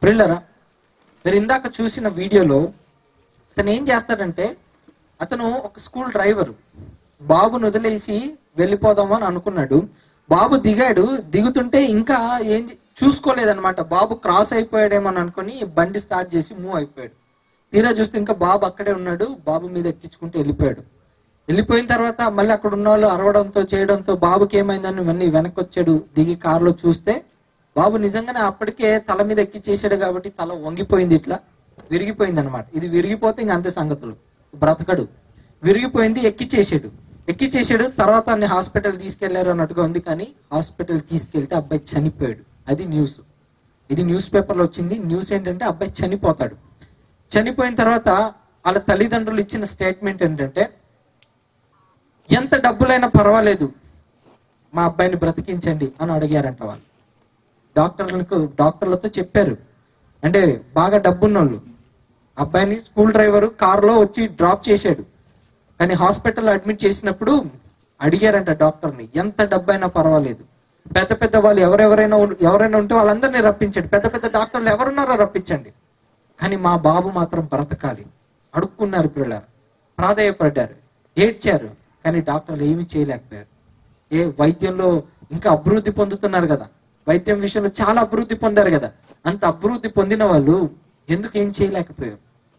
ప్రిల్లరా మీరు ఇందాక చూసిన వీడియోలో అతను ఏం చేస్తాడంటే అతను ఒక స్కూల్ డ్రైవర్ బాబును వదిలేసి వెళ్ళిపోదాము అని అనుకున్నాడు బాబు దిగాడు దిగుతుంటే ఇంకా ఏం చే- చూసుకోలేదన్నమాట బాబు క్రాస్ అయిపోయాడేమో అని అనుకుని బండి స్టార్ట్ చేసి మూవ్ అయిపోయాడు తీరా చూస్తే ఇంకా బాబు అక్కడే ఉన్నాడు బాబు మీద ఎక్కించుకుంటూ వెళ్ళిపోయాడు వెళ్ళిపోయిన తర్వాత మళ్ళీ అక్కడ ఉన్న వాళ్ళు అరవడంతో చేయడంతో బాబుకి ఏమైందని మళ్ళీ వెనక్కి వచ్చాడు దిగి కారులో చూస్తే బాబు నిజంగానే అప్పటికే తల మీద ఎక్కిచ్చేసాడు కాబట్టి తల వంగిపోయింది ఇట్లా విరిగిపోయింది అనమాట ఇది విరిగిపోతే ఇంక అంతే సంగతులు బ్రతకడు విరిగిపోయింది ఎక్కిచ్చేసాడు ఎక్కిచ్చేసాడు తర్వాత అన్ని హాస్పిటల్ తీసుకెళ్లారు అన్నట్టుగా ఉంది కానీ హాస్పిటల్ తీసుకెళ్తే అబ్బాయి చనిపోయాడు అది న్యూస్ ఇది న్యూస్ పేపర్లో వచ్చింది న్యూస్ ఏంటంటే అబ్బాయి చనిపోతాడు చనిపోయిన తర్వాత వాళ్ళ తల్లిదండ్రులు ఇచ్చిన స్టేట్మెంట్ ఏంటంటే ఎంత డబ్బులైనా పర్వాలేదు మా అబ్బాయిని బ్రతికించండి అని అడిగారంట వాళ్ళు డాక్టర్లకు డాక్టర్లతో చెప్పారు అంటే బాగా డబ్బున్నోళ్ళు అబ్బాయిని స్కూల్ డ్రైవర్ కారులో వచ్చి డ్రాప్ చేశాడు కానీ హాస్పిటల్లో అడ్మిట్ చేసినప్పుడు అడిగారంట డాక్టర్ని ఎంత డబ్బైనా పర్వాలేదు పెద్ద పెద్ద వాళ్ళు ఎవరెవరైనా ఉన్- ఎవరైనా ఉంటే వాళ్ళందరినీ రప్పించండి పెద్ద పెద్ద డాక్టర్లు ఎవరున్నారో రప్పించండి కానీ మా బాబు మాత్రం బ్రతకాలి అడుక్కున్నారు పిల్లలు ప్రాధాయపడ్డారు ఏడ్చారు కానీ డాక్టర్లు ఏమీ చేయలేకపోయారు ఏ వైద్యంలో ఇంకా అభివృద్ధి పొందుతున్నారు కదా వైద్యం విషయంలో చాలా అభివృద్ధి పొందారు కదా అంత అభివృద్ధి పొందిన వాళ్ళు ఎందుకు ఏం చేయలేకపోయారు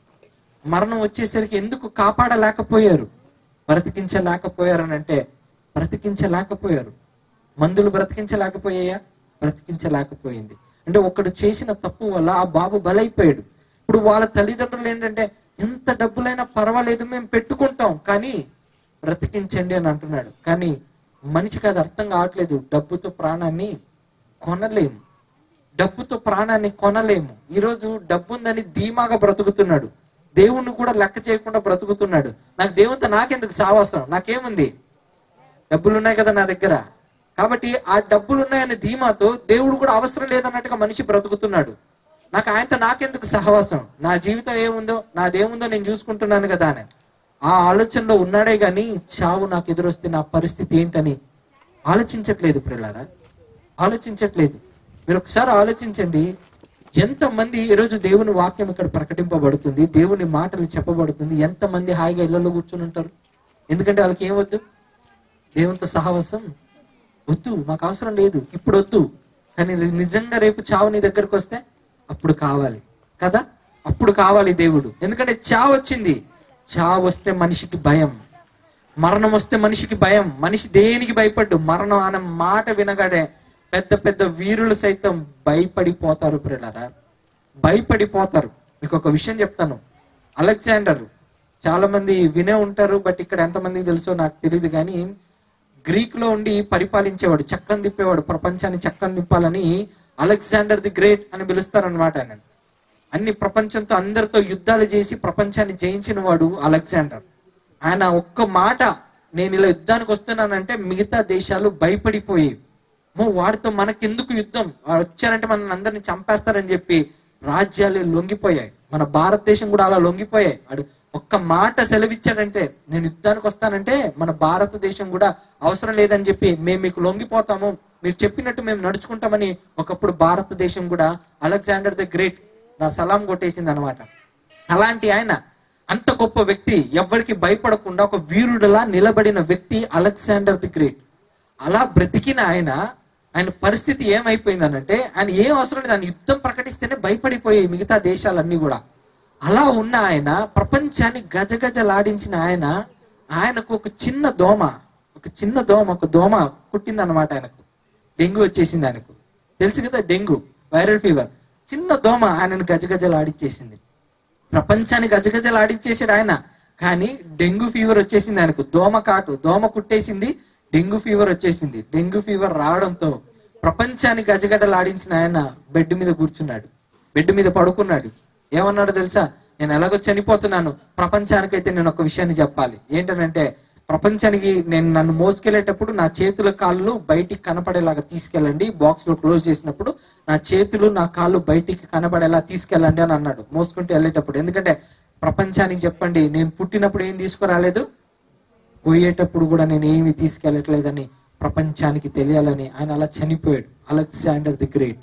మరణం వచ్చేసరికి ఎందుకు కాపాడలేకపోయారు బ్రతికించలేకపోయారు అని అంటే బ్రతికించలేకపోయారు మందులు బ్రతికించలేకపోయాయా బ్రతికించలేకపోయింది అంటే ఒకడు చేసిన తప్పు వల్ల ఆ బాబు బలైపోయాడు ఇప్పుడు వాళ్ళ తల్లిదండ్రులు ఏంటంటే ఎంత డబ్బులైనా పర్వాలేదు మేము పెట్టుకుంటాం కానీ బ్రతికించండి అని అంటున్నాడు కానీ మనిషికి అది అర్థం కావట్లేదు డబ్బుతో ప్రాణాన్ని కొనలేము డబ్బుతో ప్రాణాన్ని కొనలేము ఈరోజు డబ్బు ఉందని ధీమాగా బ్రతుకుతున్నాడు దేవుణ్ణి కూడా లెక్క చేయకుండా బ్రతుకుతున్నాడు నాకు దేవునితో నాకెందుకు సావాసం నాకేముంది డబ్బులు ఉన్నాయి కదా నా దగ్గర కాబట్టి ఆ డబ్బులు ఉన్నాయనే ధీమాతో దేవుడు కూడా అవసరం లేదన్నట్టుగా మనిషి బ్రతుకుతున్నాడు నాకు ఆయనతో నాకెందుకు సహవాసం నా జీవితం ఏముందో నాదేముందో నేను చూసుకుంటున్నాను కదా అని ఆ ఆలోచనలో ఉన్నాడే గాని చావు నాకు ఎదురొస్తే నా పరిస్థితి ఏంటని ఆలోచించట్లేదు ప్రిలారా ఆలోచించట్లేదు మీరు ఒకసారి ఆలోచించండి ఎంతమంది ఈరోజు దేవుని వాక్యం ఇక్కడ ప్రకటింపబడుతుంది దేవుని మాటలు చెప్పబడుతుంది ఎంతమంది హాయిగా ఇళ్లలో కూర్చుని ఉంటారు ఎందుకంటే వాళ్ళకి ఏం వద్దు దేవునితో సహవాసం వద్దు మాకు అవసరం లేదు ఇప్పుడు వద్దు కానీ రే- నిజంగా రేపు చావు నీ దగ్గరకు వస్తే అప్పుడు కావాలి కదా అప్పుడు కావాలి దేవుడు ఎందుకంటే చావు వచ్చింది చావు వస్తే మనిషికి భయం మరణం వస్తే మనిషికి భయం మనిషి దేనికి భయపడ్డు మరణం అనే మాట వినగాడే పెద్ద పెద్ద వీరులు సైతం భయపడిపోతారు ప్రియులారా భయపడిపోతారు మీకు ఒక విషయం చెప్తాను అలెగ్జాండర్ చాలా మంది వినే ఉంటారు బట్ ఇక్కడ ఎంతమందికి తెలుసో నాకు తెలియదు కానీ గ్రీక్ లో ఉండి పరిపాలించేవాడు చక్కం తిప్పేవాడు ప్రపంచాన్ని చక్కం తిప్పాలని అలెగ్జాండర్ ది గ్రేట్ అని పిలుస్తారనమాట ఆయన అన్ని ప్రపంచంతో అందరితో యుద్ధాలు చేసి ప్రపంచాన్ని జయించిన వాడు అలెగ్జాండర్ ఆయన ఒక్క మాట నేను ఇలా యుద్ధానికి వస్తున్నానంటే మిగతా దేశాలు భయపడిపోయి మో వాడితో మనకెందుకు యుద్ధం వాడు వచ్చారంటే మన అందరిని చంపేస్తారని చెప్పి రాజ్యాలు లొంగిపోయాయి మన భారతదేశం కూడా అలా లొంగిపోయాయి వాడు ఒక్క మాట సెలవిచ్చాడంటే నేను యుద్ధానికి వస్తానంటే మన భారతదేశం కూడా అవసరం లేదని చెప్పి మేము మీకు లొంగిపోతాము మీరు చెప్పినట్టు మేము నడుచుకుంటామని ఒకప్పుడు భారతదేశం కూడా అలెగ్జాండర్ ద గ్రేట్ నా సలాం కొట్టేసింది అనమాట అలాంటి ఆయన అంత గొప్ప వ్యక్తి ఎవ్వరికి భయపడకుండా ఒక వీరుడిలా నిలబడిన వ్యక్తి అలెగ్జాండర్ ది గ్రేట్ అలా బ్రతికిన ఆయన ఆయన పరిస్థితి ఏమైపోయిందనంటే ఆయన ఏం అవసరం లేదు ఆయన యుద్ధం ప్రకటిస్తేనే భయపడిపోయాయి మిగతా దేశాలన్నీ కూడా అలా ఉన్న ఆయన ప్రపంచాన్ని గజగజలాడించిన ఆయన ఆయనకు ఒక చిన్న దోమ ఒక చిన్న దోమ ఒక దోమ కుట్టిందన్నమాట ఆయనకు డెంగ్యూ వచ్చేసింది ఆయనకు తెలుసు కదా డెంగ్యూ వైరల్ ఫీవర్ చిన్న దోమ ఆయనను గజగజలాడిచ్చేసింది ప్రపంచాన్ని గజగజలాడించేసాడు ఆయన కానీ డెంగ్యూ ఫీవర్ వచ్చేసింది ఆయనకు దోమ కాటు దోమ కుట్టేసింది డెంగ్యూ ఫీవర్ వచ్చేసింది డెంగ్యూ ఫీవర్ రావడంతో ప్రపంచాన్ని గజగజలాడించిన ఆయన బెడ్ మీద కూర్చున్నాడు బెడ్ మీద పడుకున్నాడు ఏమన్నాడు తెలుసా నేను ఎలాగో చనిపోతున్నాను ప్రపంచానికైతే నేను ఒక విషయాన్ని చెప్పాలి ఏంటనంటే ప్రపంచానికి నేను నన్ను మోసుకెళ్లేటప్పుడు నా చేతుల కాళ్ళు బయటికి కనపడేలాగా తీసుకెళ్ళండి బాక్స్ లో క్లోజ్ చేసినప్పుడు నా చేతులు నా కాళ్ళు బయటికి కనపడేలా తీసుకెళ్ళండి అని అన్నాడు మోసుకుంటూ వెళ్ళేటప్పుడు ఎందుకంటే ప్రపంచానికి చెప్పండి నేను పుట్టినప్పుడు ఏం తీసుకురాలేదు పోయేటప్పుడు కూడా నేను ఏమి తీసుకెళ్ళట్లేదని ప్రపంచానికి తెలియాలని ఆయన అలా చనిపోయాడు అలెగ్జాండర్ ది గ్రేట్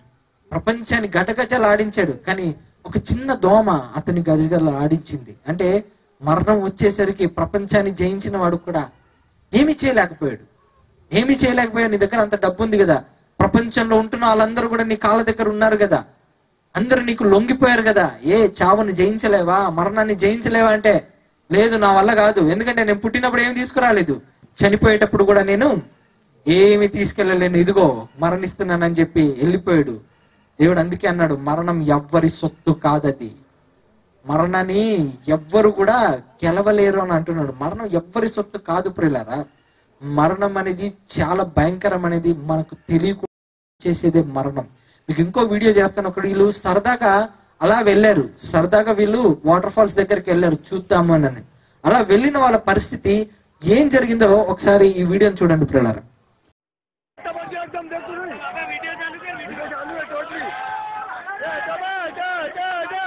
ప్రపంచాన్ని గటగజలు ఆడించాడు కానీ ఒక చిన్న దోమ అతని గజగజలు ఆడించింది అంటే మరణం వచ్చేసరికి ప్రపంచాన్ని జయించిన వాడు కూడా ఏమీ చేయలేకపోయాడు ఏమీ చేయలేకపోయాడు నీ దగ్గర అంత డబ్బు ఉంది కదా ప్రపంచంలో ఉంటున్న వాళ్ళందరూ కూడా నీ కాళ్ళ దగ్గర ఉన్నారు కదా అందరూ నీకు లొంగిపోయారు కదా ఏ చావుని జయించలేవా మరణాన్ని జయించలేవా అంటే లేదు నా వల్ల కాదు ఎందుకంటే నేను పుట్టినప్పుడు ఏమి తీసుకురాలేదు చనిపోయేటప్పుడు కూడా నేను ఏమి తీసుకెళ్ళలేను ఇదిగో మరణిస్తున్నానని చెప్పి వెళ్ళిపోయాడు దేవుడు అందుకే అన్నాడు మరణం ఎవ్వరి సొత్తు కాదది మరణాన్ని ఎవ్వరు కూడా గెలవలేరు అని అంటున్నాడు మరణం ఎవ్వరి సొత్తు కాదు ప్రియులారా మరణం అనేది చాలా భయంకరం అనేది మనకు తెలియకుండా చేసేదే మరణం మీకు ఇంకో వీడియో చేస్తాను ఒకడు వీళ్ళు సరదాగా అలా వెళ్ళారు సరదాగా వీళ్ళు వాటర్ ఫాల్స్ దగ్గరికి వెళ్ళారు చూద్దాము అని అలా వెళ్ళిన వాళ్ళ పరిస్థితి ఏం జరిగిందో ఒకసారి ఈ వీడియోని చూడండి ప్రియులారా
एकदम देखो नहीं वीडियो चालू कर वीडियो चालू है टोटली ए दबा जा जा जा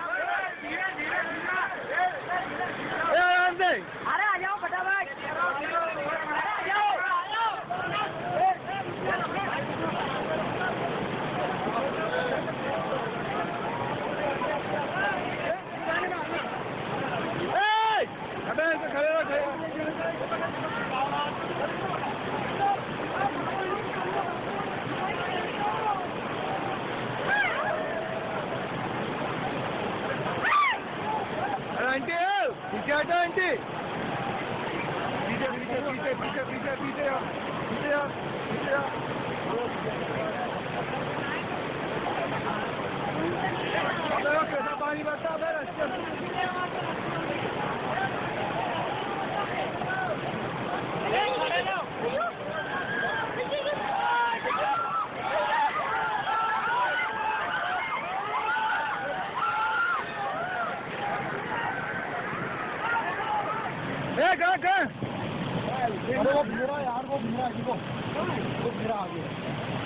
ए आराम से
अरे आ जाओ फटाफट अरे आ जाओ
ए अबे ऐसे खड़े रहो खड़े अरे आंटी पीछे हटो आंटी पीछे पीछे पीछे पीछे पीछे पीछे आओ पीछे आओ पीछे आओ अबे वो कैसा पानी बरसा अबे रास्ते में ए कहाँ कहाँ अरे वो मेरा यार वो मेरा देखो वो मेरा आ गया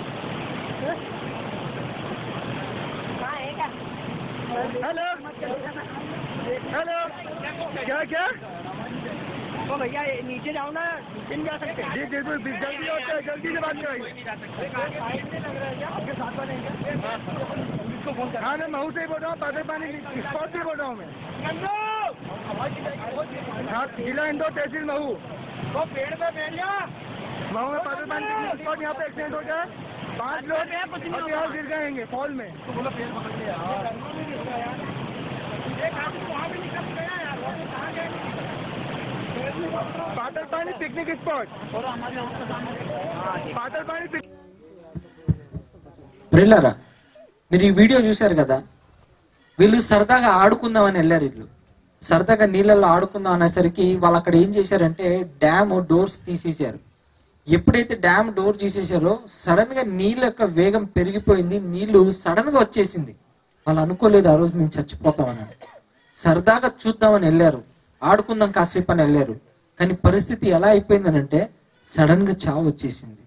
हेलो हेलो क्या क्या
ओ भैया ये नीचे जाओ ना नीचे नहीं जा सकते
जी जी जी जल्दी होता है जल्दी से बात कराइए
आपके साथ बनेंगे
इसको फोन कर हाँ मैं महू से ही बोल रहा हूँ पागल पानी स्पॉट से बोल रहा हूँ मैं हाँ जिला इंदौर तहसील महू
वो पेड़ पे बैठ जा
महू में पागल पानी पिकनिक स्पॉट यहाँ पे एक्सीडेंट हो गया पांच लोग अभी यहाँ गिर जाएंगे फॉल में बोलो पेड़ पकड़ के
एक आदमी वहाँ भी निकल गया यार वो तो कहाँ गए
पागल पानी पिकनिक स्पॉट पागल पानी पिक-
ప్రిల్లరా మీరు ఈ వీడియో చూశారు కదా వీళ్ళు సరదాగా ఆడుకుందామని వెళ్ళారు వీళ్ళు సరదాగా నీళ్ళల్లో ఆడుకుందాం అనేసరికి వాళ్ళు అక్కడ ఏం చేశారంటే డ్యామ్ డోర్స్ తీసేశారు ఎప్పుడైతే డ్యామ్ డోర్ తీసేశారో సడన్ గా నీళ్ళ యొక్క వేగం పెరిగిపోయింది నీళ్లు సడన్ గా వచ్చేసింది వాళ్ళు అనుకోలేదు ఆ రోజు మేము చచ్చిపోతామని సరదాగా చూద్దామని వెళ్ళారు ఆడుకుందాం కాసేపు అని వెళ్ళారు కానీ పరిస్థితి ఎలా అయిపోయిందనంటే సడన్ గా చావు వచ్చేసింది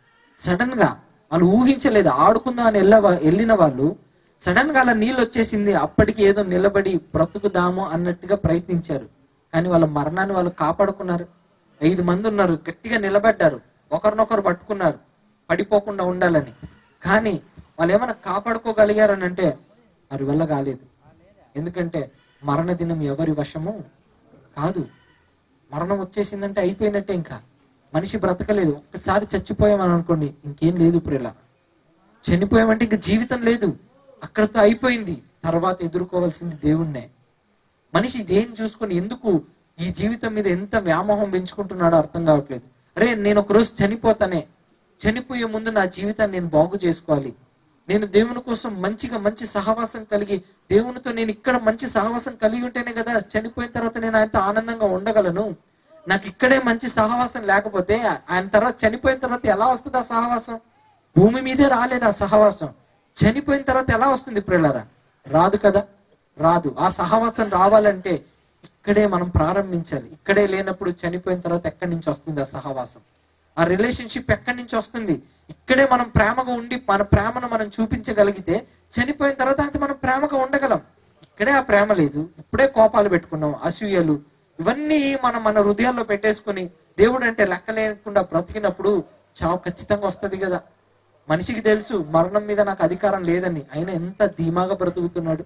సడన్ గా వాళ్ళు ఊహించలేదు ఆడుకుందాం అని వెళ్ళ వెళ్ళిన వాళ్ళు సడన్ గా అలా నీళ్ళు వచ్చేసింది అప్పటికి ఏదో నిలబడి బ్రతుకుదాము అన్నట్టుగా ప్రయత్నించారు కానీ వాళ్ళ మరణాన్ని వాళ్ళు కాపాడుకున్నారు ఐదు మంది ఉన్నారు గట్టిగా నిలబడ్డారు ఒకరినొకరు పట్టుకున్నారు పడిపోకుండా ఉండాలని కానీ వాళ్ళు ఏమైనా కాపాడుకోగలిగారని అంటే వారి వల్ల కాలేదు ఎందుకంటే మరణ దినం ఎవరి వశము కాదు మరణం వచ్చేసిందంటే అయిపోయినట్టే ఇంకా మనిషి బ్రతకలేదు ఒక్కసారి చచ్చిపోయామని అనుకోండి ఇంకేం లేదు ప్రియుల చనిపోయామంటే ఇంక జీవితం లేదు అక్కడతో అయిపోయింది తర్వాత ఎదుర్కోవాల్సింది దేవుణ్ణే మనిషి ఇదేం చూసుకొని ఎందుకు ఈ జీవితం మీద ఎంత వ్యామోహం పెంచుకుంటున్నాడో అర్థం కావట్లేదు అరే నేను ఒక రోజు చనిపోతానే చనిపోయే ముందు నా జీవితాన్ని నేను బాగు చేసుకోవాలి నేను దేవుని కోసం మంచిగా మంచి సహవాసం కలిగి దేవునితో నేను ఇక్కడ మంచి సహవాసం కలిగి ఉంటేనే కదా చనిపోయిన తర్వాత నేను ఆయనతో ఆనందంగా ఉండగలను నాకు ఇక్కడే మంచి సహవాసం లేకపోతే ఆయన తర్వాత చనిపోయిన తర్వాత ఎలా వస్తుంది ఆ సహవాసం భూమి మీదే రాలేదు ఆ సహవాసం చనిపోయిన తర్వాత ఎలా వస్తుంది ప్రియులారా రాదు కదా రాదు ఆ సహవాసం రావాలంటే ఇక్కడే మనం ప్రారంభించాలి ఇక్కడే లేనప్పుడు చనిపోయిన తర్వాత ఎక్కడి నుంచి వస్తుంది ఆ సహవాసం ఆ రిలేషన్షిప్ ఎక్కడి నుంచి వస్తుంది ఇక్కడే మనం ప్రేమగా ఉండి మన ప్రేమను మనం చూపించగలిగితే చనిపోయిన తర్వాత అయితే మనం ప్రేమగా ఉండగలం ఇక్కడే ఆ ప్రేమ లేదు ఇప్పుడే కోపాలు పెట్టుకున్నాం అసూయలు ఇవన్నీ మనం మన హృదయాల్లో పెట్టేసుకుని దేవుడు అంటే లెక్క లేకుండా బ్రతికినప్పుడు చావు ఖచ్చితంగా వస్తది కదా మనిషికి తెలుసు మరణం మీద నాకు అధికారం లేదని అయినా ఎంత ధీమాగా బ్రతుకుతున్నాడు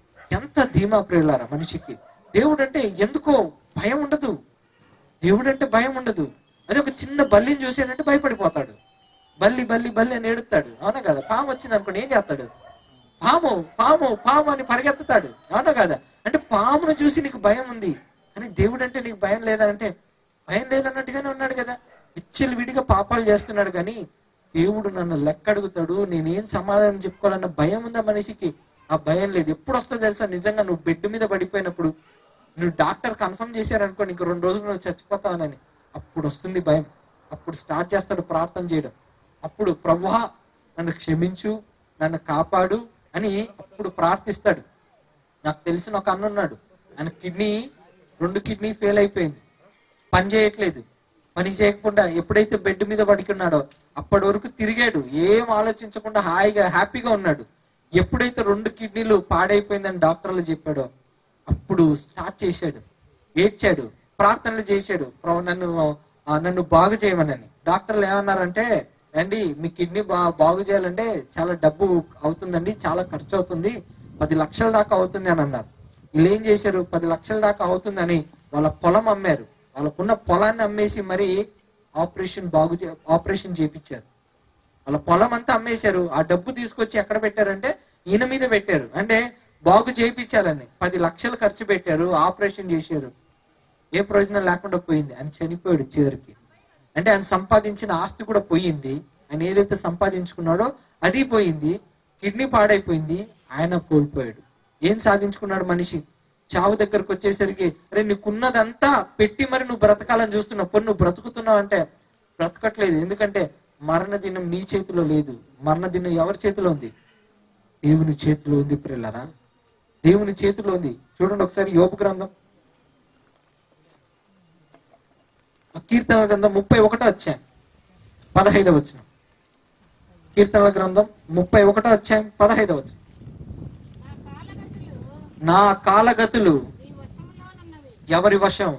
ఎంత ధీమా ప్రియులారా మనిషికి దేవుడు అంటే ఎందుకో భయం ఉండదు దేవుడు అంటే భయం ఉండదు అదే ఒక చిన్న బల్లిని చూసాడంటే భయపడిపోతాడు బల్లి బల్లి బల్లి అని ఏడుస్తాడు అవునా కదా పాము వచ్చింది అనుకోండి ఏం చేస్తాడు పాము పాము పాము అని పరిగెత్తుతాడు అవునా కదా అంటే పామును చూసి నీకు భయం ఉంది కానీ దేవుడు అంటే నీకు భయం లేదా అంటే భయం లేదన్నట్టుగానే ఉన్నాడు కదా విచ్చలు విడిగా పాపాలు చేస్తున్నాడు కానీ దేవుడు నన్ను లెక్క అడుగుతాడు నేనేం సమాధానం చెప్పుకోవాలన్న భయం ఉందా మనిషికి ఆ భయం లేదు ఎప్పుడు వస్తుందో తెలుసా నిజంగా నువ్వు బెడ్ మీద పడిపోయినప్పుడు నువ్వు డాక్టర్ కన్ఫర్మ్ చేశారనుకో నీకు రెండు రోజులు నువ్వు చచ్చిపోతావనని అప్పుడు వస్తుంది భయం అప్పుడు స్టార్ట్ చేస్తాడు ప్రార్థన చేయడం అప్పుడు ప్రభువా నన్ను క్షమించు నన్ను కాపాడు అని అప్పుడు ప్రార్థిస్తాడు నాకు తెలిసిన ఒక అన్న ఉన్నాడు ఆయన కిడ్నీ రెండు కిడ్నీ ఫెయిల్ అయిపోయింది పని చేయట్లేదు పని చేయకుండా ఎప్పుడైతే బెడ్ మీద పడుకున్నాడో అప్పటి వరకు తిరిగాడు ఏం ఆలోచించకుండా హాయిగా హ్యాపీగా ఉన్నాడు ఎప్పుడైతే రెండు కిడ్నీలు పాడైపోయిందని డాక్టర్లు చెప్పాడో అప్పుడు స్టార్ట్ చేశాడు ఏడ్చాడు ప్రార్థనలు చేశాడు ప్రభు నన్ను ఆ, నన్ను బాగు చేయమనని డాక్టర్లు ఏమన్నారంటే అండి మీ కిడ్నీ బా బాగు చేయాలంటే చాలా డబ్బు అవుతుందండి చాలా ఖర్చు అవుతుంది పది లక్షల దాకా అవుతుంది అని అన్నారు వీళ్ళు ఏం చేశారు పది లక్షల దాకా అవుతుందని వాళ్ళ పొలం అమ్మారు వాళ్ళకున్న పొలాన్ని అమ్మేసి మరి ఆపరేషన్ బాగు చే- ఆపరేషన్ చేపించారు వాళ్ళ పొలం అంతా అమ్మేశారు ఆ డబ్బు తీసుకొచ్చి ఎక్కడ పెట్టారంటే ఈయన మీద పెట్టారు అంటే బాగు చేయించాలని పది లక్షలు ఖర్చు పెట్టారు ఆపరేషన్ చేశారు ఏ ప్రయోజనం లేకుండా పోయింది ఆయన చనిపోయాడు చివరికి అంటే ఆయన సంపాదించిన ఆస్తి కూడా పోయింది ఆయన ఏదైతే సంపాదించుకున్నాడో అది పోయింది కిడ్నీ పాడైపోయింది ఆయన కోల్పోయాడు ఏం సాధించుకున్నాడు మనిషి చావు దగ్గరకు వచ్చేసరికి అరే నీకున్నదంతా పెట్టి మరి నువ్వు బ్రతకాలని చూస్తున్నావు పొన్ను నువ్వు బ్రతుకుతున్నావు అంటే బ్రతకట్లేదు ఎందుకంటే మరణ దినం నీ చేతిలో లేదు మరణ దినం ఎవరి చేతిలో ఉంది దేవుని చేతిలో ఉంది ప్రిల్లరా దేవుని చేతిలో ఉంది చూడండి ఒకసారి యోపు గ్రంథం కీర్తన గ్రంథం ముప్పై ఒకటో వచ్చాం పదహైదవ వచ్చిన కీర్తనల గ్రంథం ముప్పై ఒకటో వచ్చాం పదహైదవ వచ్చిన
నా కాలగతులు
నా కాలగతులు
నీ వశములోనున్నవి
ఎవరి వశం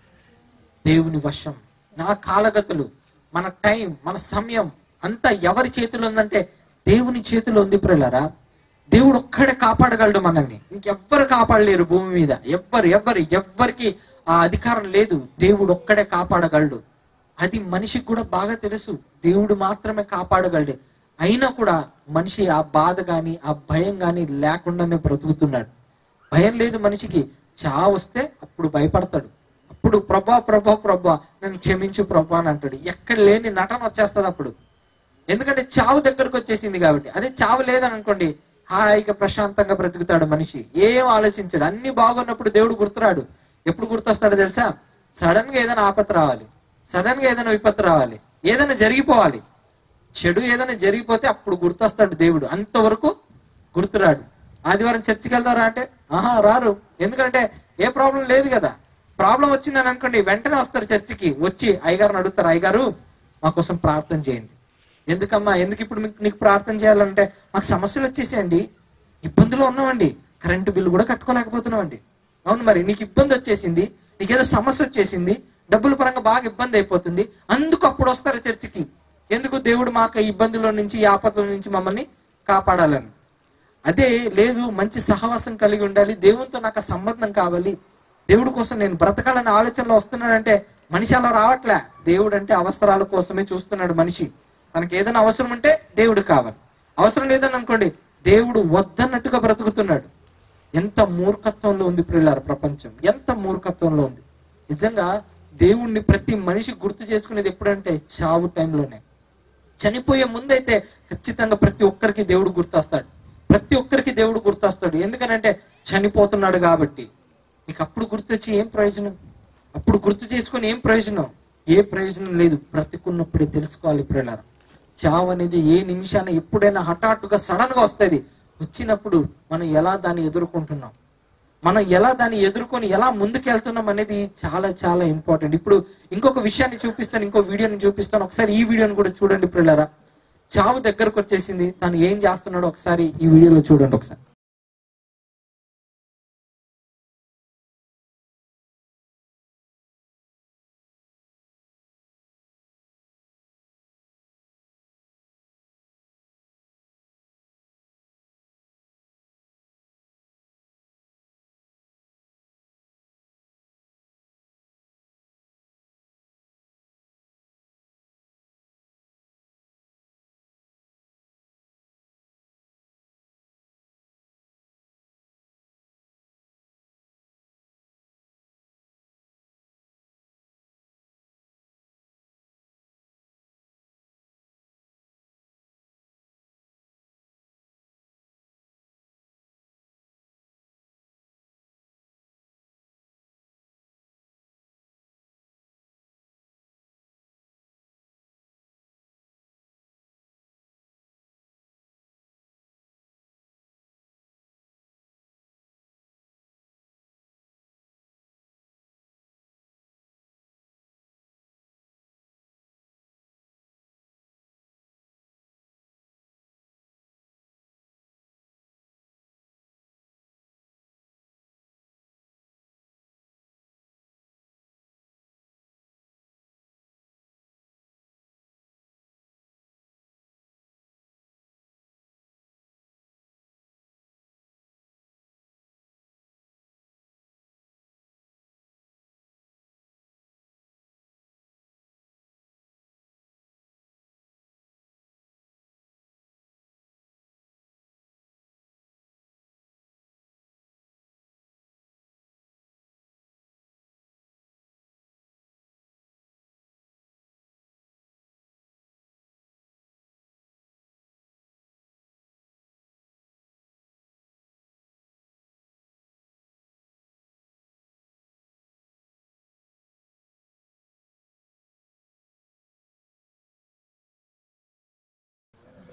దేవుని వశం నా కాలగతులు మన టైం మన సమయం అంతా ఎవరి చేతిలో ఉందంటే దేవుని చేతిలో ఉంది ప్రియులారా దేవుడు ఒక్కడే కాపాడగలడు మనల్ని ఇంకెవ్వరు కాపాడలేరు భూమి మీద ఎవ్వరు ఎవ్వరు ఎవ్వరికి ఆ అధికారం లేదు దేవుడు ఒక్కడే కాపాడగలడు అది మనిషికి కూడా బాగా తెలుసు దేవుడు మాత్రమే కాపాడగలడు అయినా కూడా మనిషి ఆ బాధ గాని ఆ భయం గాని లేకుండానే బ్రతుకుతున్నాడు భయం లేదు మనిషికి చావు వస్తే అప్పుడు భయపడతాడు అప్పుడు ప్రభా ప్రభా ప్రభా నన్ను క్షమించు ప్రభా అని అంటాడు ఎక్కడ లేని నటన వచ్చేస్తుంది అప్పుడు ఎందుకంటే చావు దగ్గరకు వచ్చేసింది కాబట్టి అదే చావు లేదని అనుకోండి హాయిగా ప్రశాంతంగా బ్రతుకుతాడు మనిషి ఏం ఆలోచించాడు అన్ని బాగున్నప్పుడు దేవుడు గుర్తురాడు ఎప్పుడు గుర్తొస్తాడో తెలుసా సడన్ గా ఏదైనా ఆపత రావాలి సడన్ గా ఏదైనా విపత్తు రావాలి ఏదైనా జరిగిపోవాలి చెడు ఏదైనా జరిగిపోతే అప్పుడు గుర్తొస్తాడు దేవుడు అంతవరకు గుర్తురాడు ఆదివారం చర్చికి వెళ్తారా అంటే ఆహా రారు ఎందుకంటే ఏ ప్రాబ్లం లేదు కదా ప్రాబ్లం వచ్చిందని అనుకోండి వెంటనే వస్తారు చర్చికి వచ్చి అయ్యగారిని అడుగుతారు అయ్యగారు మా కోసం ప్రార్థన చేయండి ఎందుకమ్మా ఎందుకు ఇప్పుడు మీకు నీకు ప్రార్థన చేయాలంటే మాకు సమస్యలు వచ్చేసేయండి ఇబ్బందులు ఉన్నామండి కరెంటు బిల్లు కూడా కట్టుకోలేకపోతున్నామండి అవును మరి నీకు ఇబ్బంది వచ్చేసింది నీకేదో సమస్య వచ్చేసింది డబ్బుల పరంగా బాగా ఇబ్బంది అయిపోతుంది అందుకు అప్పుడు వస్తారు చర్చికి ఎందుకు దేవుడు మాకు ఈ ఇబ్బందుల నుంచి ఈ ఆపదల నుంచి మమ్మల్ని కాపాడాలని అదే లేదు మంచి సహవాసం కలిగి ఉండాలి దేవునితో నాకు ఆ సంబంధం కావాలి దేవుడి కోసం నేను బ్రతకాలనే ఆలోచనలో వస్తున్నాడంటే మనిషి అలా రావట్లే దేవుడు అంటే అవసరాల కోసమే చూస్తున్నాడు మనిషి మనకి ఏదైనా అవసరం ఉంటే దేవుడు కావాలి అవసరం లేదని అనుకోండి దేవుడు వద్దన్నట్టుగా బ్రతుకుతున్నాడు ఎంత మూర్ఖత్వంలో ఉంది ప్రియులార ప్రపంచం ఎంత మూర్ఖత్వంలో ఉంది నిజంగా దేవుణ్ణి ప్రతి మనిషి గుర్తు చేసుకునేది ఎప్పుడంటే చావు టైంలోనే చనిపోయే ముందైతే ఖచ్చితంగా ప్రతి ఒక్కరికి దేవుడు గుర్తొస్తాడు ప్రతి ఒక్కరికి దేవుడు గుర్తొస్తాడు ఎందుకనంటే చనిపోతున్నాడు కాబట్టి నీకు అప్పుడు గుర్తొచ్చి ఏం ప్రయోజనం అప్పుడు గుర్తు చేసుకొని ఏం ప్రయోజనం ఏ ప్రయోజనం లేదు బ్రతికున్నప్పుడే తెలుసుకోవాలి ప్రియులారా చావు అనేది ఏ నిమిషాన ఎప్పుడైనా హఠాత్తుగా సడన్ గా వస్తుంది వచ్చినప్పుడు మనం ఎలా దాన్ని ఎదుర్కొంటున్నాం మనం ఎలా దాన్ని ఎదుర్కొని ఎలా ముందుకెళ్తున్నాం అనేది చాలా చాలా ఇంపార్టెంట్ ఇప్పుడు ఇంకొక విషయాన్ని చూపిస్తాను ఇంకో వీడియోని చూపిస్తాను ఒకసారి ఈ వీడియోని కూడా చూడండి పిల్లరా చావు దగ్గరకు వచ్చేసింది తను ఏం చేస్తున్నాడో ఒకసారి ఈ వీడియోలో చూడండి ఒకసారి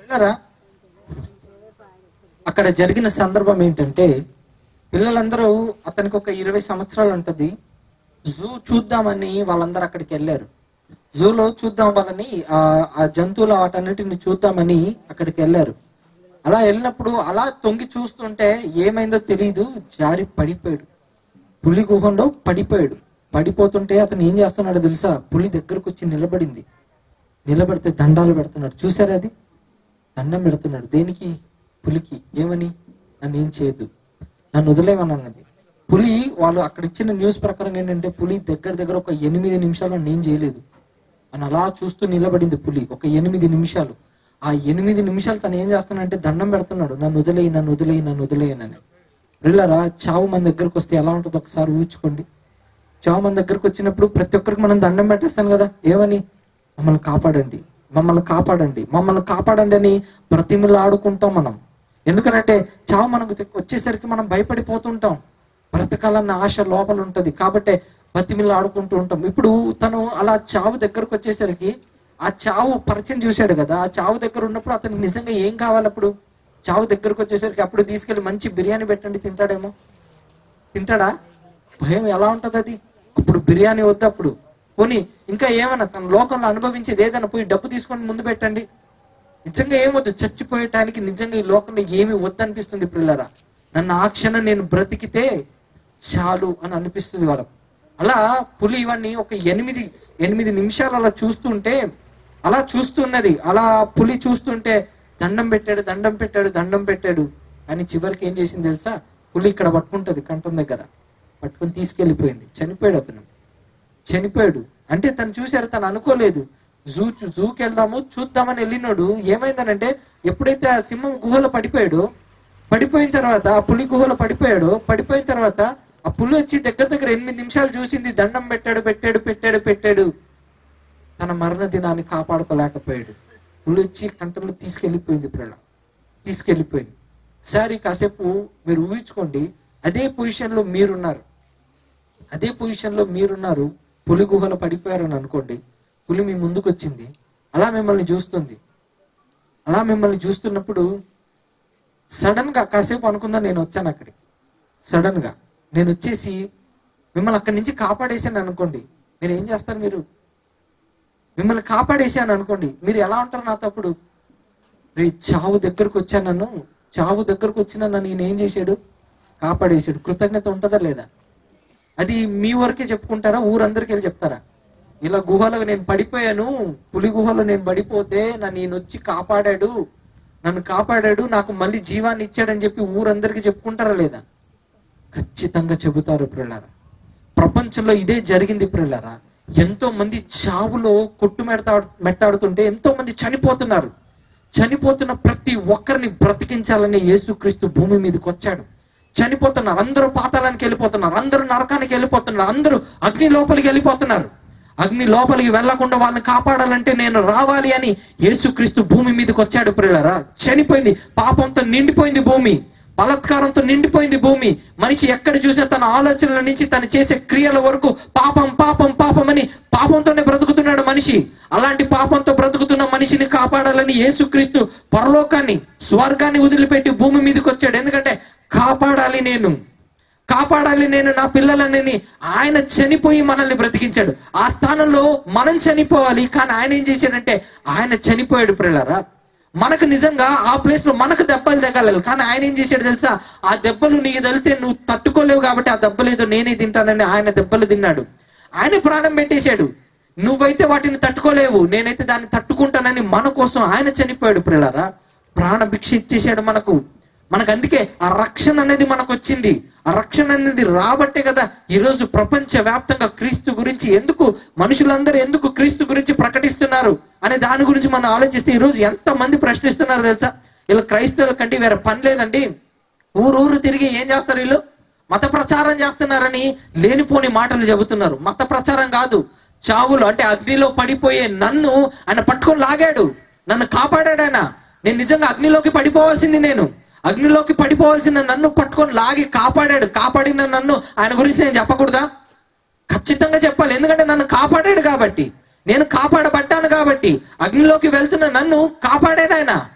పిల్లరా అక్కడ జరిగిన సందర్భం ఏంటంటే పిల్లలందరూ అతనికి ఒక ఇరవై సంవత్సరాలు ఉంటది జూ చూద్దామని వాళ్ళందరూ అక్కడికి వెళ్ళారు జూలో చూద్దాం వాళ్ళని ఆ ఆ జంతువుల వాటన్నిటిని చూద్దామని అక్కడికి వెళ్ళారు అలా వెళ్ళినప్పుడు అలా తొంగి చూస్తుంటే ఏమైందో తెలియదు జారి పడిపోయాడు పులి గుహంలో పడిపోయాడు పడిపోతుంటే అతను ఏం చేస్తున్నాడో తెలుసా పులి దగ్గరకు వచ్చి నిలబడింది నిలబడితే దండాలు పెడుతున్నాడు చూసారా అది దండం పెడుతున్నాడు దేనికి పులికి ఏమని నన్ను ఏం చేయదు నన్ను వదిలేమని అన్నది పులి వాళ్ళు అక్కడ ఇచ్చిన న్యూస్ ప్రకారం ఏంటంటే పులి దగ్గర దగ్గర ఒక ఎనిమిది నిమిషాలు నేను చేయలేదు అని అలా చూస్తూ నిలబడింది పులి ఒక ఎనిమిది నిమిషాలు ఆ ఎనిమిది నిమిషాలు తను ఏం చేస్తున్నాడంటే దండం పెడుతున్నాడు నన్ను వదిలేయి నన్ను వదిలేయి నన్ను వదిలేయనని రిల్లరా చావు మన దగ్గరకు వస్తే ఎలా ఉంటుందో ఒకసారి ఊహించుకోండి చావు మన దగ్గరకు వచ్చినప్పుడు ప్రతి ఒక్కరికి మనం దండం పెట్టేస్తాం కదా ఏమని మమ్మల్ని కాపాడండి మమ్మల్ని కాపాడండి మమ్మల్ని కాపాడండి అని బ్రతిమలాడుకుంటాం మనం ఎందుకనంటే చావు మనకు తె- వచ్చేసరికి మనం భయపడిపోతుంటాం బ్రతకాలన్న ఆశ లోపల ఉంటది కాబట్టి బతిమిల్లా ఆడుకుంటూ ఉంటాం ఇప్పుడు తను అలా చావు దగ్గరకు వచ్చేసరికి ఆ చావు పరిచయం చూశాడు కదా ఆ చావు దగ్గర ఉన్నప్పుడు అతనికి నిజంగా ఏం కావాలి అప్పుడు చావు దగ్గరకు వచ్చేసరికి అప్పుడు తీసుకెళ్లి మంచి బిర్యానీ పెట్టండి తింటాడేమో తింటాడా భయం ఎలా ఉంటది అది అప్పుడు బిర్యానీ వద్దు అప్పుడు పోనీ ఇంకా ఏమన్నా తన లోకంలో అనుభవించేది ఏదైనా పోయి డబ్బు తీసుకొని ముందు పెట్టండి నిజంగా ఏమొద్దు చచ్చిపోయటానికి నిజంగా ఈ లోకంలో ఏమి వద్దనిపిస్తుంది పిల్లరా నన్ను ఆ క్షణం నేను బ్రతికితే చాలు అని అనిపిస్తుంది వాళ్ళకు అలా పులి ఇవన్నీ ఒక ఎనిమిది ఎనిమిది నిమిషాలు అలా చూస్తుంటే అలా చూస్తున్నది అలా పులి చూస్తుంటే దండం పెట్టాడు దండం పెట్టాడు దండం పెట్టాడు అని చివరికి ఏం చేసింది తెలుసా పులి ఇక్కడ పట్టుకుంటది కంఠం దగ్గర పట్టుకుని తీసుకెళ్లిపోయింది చనిపోయాడు అతను చనిపోయాడు అంటే తను చూశారు తను అనుకోలేదు జూ జూకి వెళ్దాము చూద్దామని వెళ్ళినాడు ఏమైందనంటే ఎప్పుడైతే ఆ సింహం గుహలో పడిపోయాడో పడిపోయిన తర్వాత ఆ పులి గుహలో పడిపోయాడో పడిపోయిన తర్వాత ఆ పులి వచ్చి దగ్గర దగ్గర ఎనిమిది నిమిషాలు చూసింది దండం పెట్టాడు పెట్టాడు పెట్టాడు పెట్టాడు తన మరణ దినాన్ని కాపాడుకోలేకపోయాడు పులి వచ్చి కంటంలో తీసుకెళ్లిపోయింది ప్రేళ తీసుకెళ్లిపోయింది సరే కాసేపు మీరు ఊహించుకోండి అదే పొజిషన్ లో మీరున్నారు అదే పొజిషన్ లో మీరున్నారు పులి గుహలో పడిపోయారని అనుకోండి పులి మీ ముందుకు వచ్చింది అలా మిమ్మల్ని చూస్తుంది అలా మిమ్మల్ని చూస్తున్నప్పుడు సడన్ గా కాసేపు అనుకుందా నేను వచ్చాను అక్కడికి సడన్ గా నేను వచ్చేసి మిమ్మల్ని అక్కడి నుంచి కాపాడేసాను అనుకోండి మీరు ఏం చేస్తారు మీరు మిమ్మల్ని కాపాడేసాను అనుకోండి మీరు ఎలా ఉంటారు నాతో అప్పుడు రే చావు దగ్గరకు వచ్చాను నన్ను చావు దగ్గరకు వచ్చిన నన్ను ఈయన ఏం చేశాడు కాపాడేశాడు కృతజ్ఞత ఉంటుందా లేదా అది మీ వరకే చెప్పుకుంటారా ఊరందరికీ వెళ్ళి చెప్తారా ఇలా గుహలో నేను పడిపోయాను పులి గుహలో నేను పడిపోతే నన్ను ఈయన వచ్చి కాపాడాడు నన్ను కాపాడాడు నాకు మళ్ళీ జీవాన్ని ఇచ్చాడని చెప్పి ఊరందరికీ చెప్పుకుంటారా లేదా ఖచ్చితంగా చెబుతారు ప్రిల్లారా ప్రపంచంలో ఇదే జరిగింది ప్రిల్లారా ఎంతో మంది చావులో కొట్టు మెడతా మెట్టాడుతుంటే ఎంతో మంది చనిపోతున్నారు చనిపోతున్న ప్రతి ఒక్కరిని బ్రతికించాలని యేసుక్రీస్తు భూమి మీదకి వచ్చాడు చనిపోతున్నారు అందరూ పాతాళానికి వెళ్ళిపోతున్నారు అందరూ నరకానికి వెళ్ళిపోతున్నారు అందరూ అగ్ని లోపలికి వెళ్ళిపోతున్నారు అగ్ని లోపలికి వెళ్లకుండా వాళ్ళని కాపాడాలంటే నేను రావాలి అని యేసుక్రీస్తు భూమి మీదకి వచ్చాడు ప్రియులరా చనిపోయింది పాపంతో నిండిపోయింది భూమి బలత్కారంతో నిండిపోయింది భూమి మనిషి ఎక్కడ చూసినా తన ఆలోచనల నుంచి తను చేసే క్రియల వరకు పాపం పాపం పాపం అని పాపంతోనే బ్రతుకుతున్నాడు మనిషి అలాంటి పాపంతో బ్రతుకుతున్న మనిషిని కాపాడాలని యేసుక్రీస్తు పరలోకాన్ని స్వర్గాన్ని వదిలిపెట్టి భూమి మీదకి వచ్చాడు ఎందుకంటే కాపాడాలి నేను కాపాడాలి నేను నా పిల్లలని ఆయన చనిపోయి మనల్ని బ్రతికించాడు ఆ స్థానంలో మనం చనిపోవాలి కానీ ఆయన ఏం చేశాడంటే ఆయన చనిపోయాడు పిల్లరా మనకు నిజంగా ఆ ప్లేస్ లో మనకు దెబ్బలు తగలాలి కానీ ఆయన ఏం చేశాడు తెలుసా ఆ దెబ్బలు నీకు తగిలితే నువ్వు తట్టుకోలేవు కాబట్టి ఆ దెబ్బలు ఏదో నేనే తింటానని ఆయన దెబ్బలు తిన్నాడు ఆయన ప్రాణం పెట్టేశాడు నువ్వైతే వాటిని తట్టుకోలేవు నేనైతే దాన్ని తట్టుకుంటానని మన కోసం ఆయన చనిపోయాడు పిల్లరా ప్రాణ భిక్ష ఇచ్చేసాడు మనకు మనకు అందుకే ఆ రక్షణ అనేది మనకు వచ్చింది ఆ రక్షణ అనేది రాబట్టే కదా ఈరోజు ప్రపంచ వ్యాప్తంగా క్రీస్తు గురించి ఎందుకు మనుషులందరూ ఎందుకు క్రీస్తు గురించి ప్రకటిస్తున్నారు అనే దాని గురించి మనం ఆలోచిస్తే ఈరోజు ఎంత మంది ప్రశ్నిస్తున్నారు తెలుసా వీళ్ళు క్రైస్తవుల కంటే వేరే పని లేదండి ఊరు ఊరు తిరిగి ఏం చేస్తారు వీళ్ళు మత ప్రచారం చేస్తున్నారని లేనిపోని మాటలు చెబుతున్నారు మత ప్రచారం కాదు చావులు అంటే అగ్నిలో పడిపోయే నన్ను ఆయన పట్టుకొని లాగాడు నన్ను కాపాడాడు ఆయన నేను నిజంగా అగ్నిలోకి పడిపోవాల్సింది నేను అగ్నిలోకి పడిపోవాల్సిన నన్ను పట్టుకొని లాగి కాపాడాడు కాపాడిన నన్ను ఆయన గురించి నేను చెప్పకూడదా ఖచ్చితంగా చెప్పాలి ఎందుకంటే నన్ను కాపాడాడు కాబట్టి నేను కాపాడబడ్డాను కాబట్టి అగ్నిలోకి వెళ్తున్న నన్ను కాపాడాడు ఆయన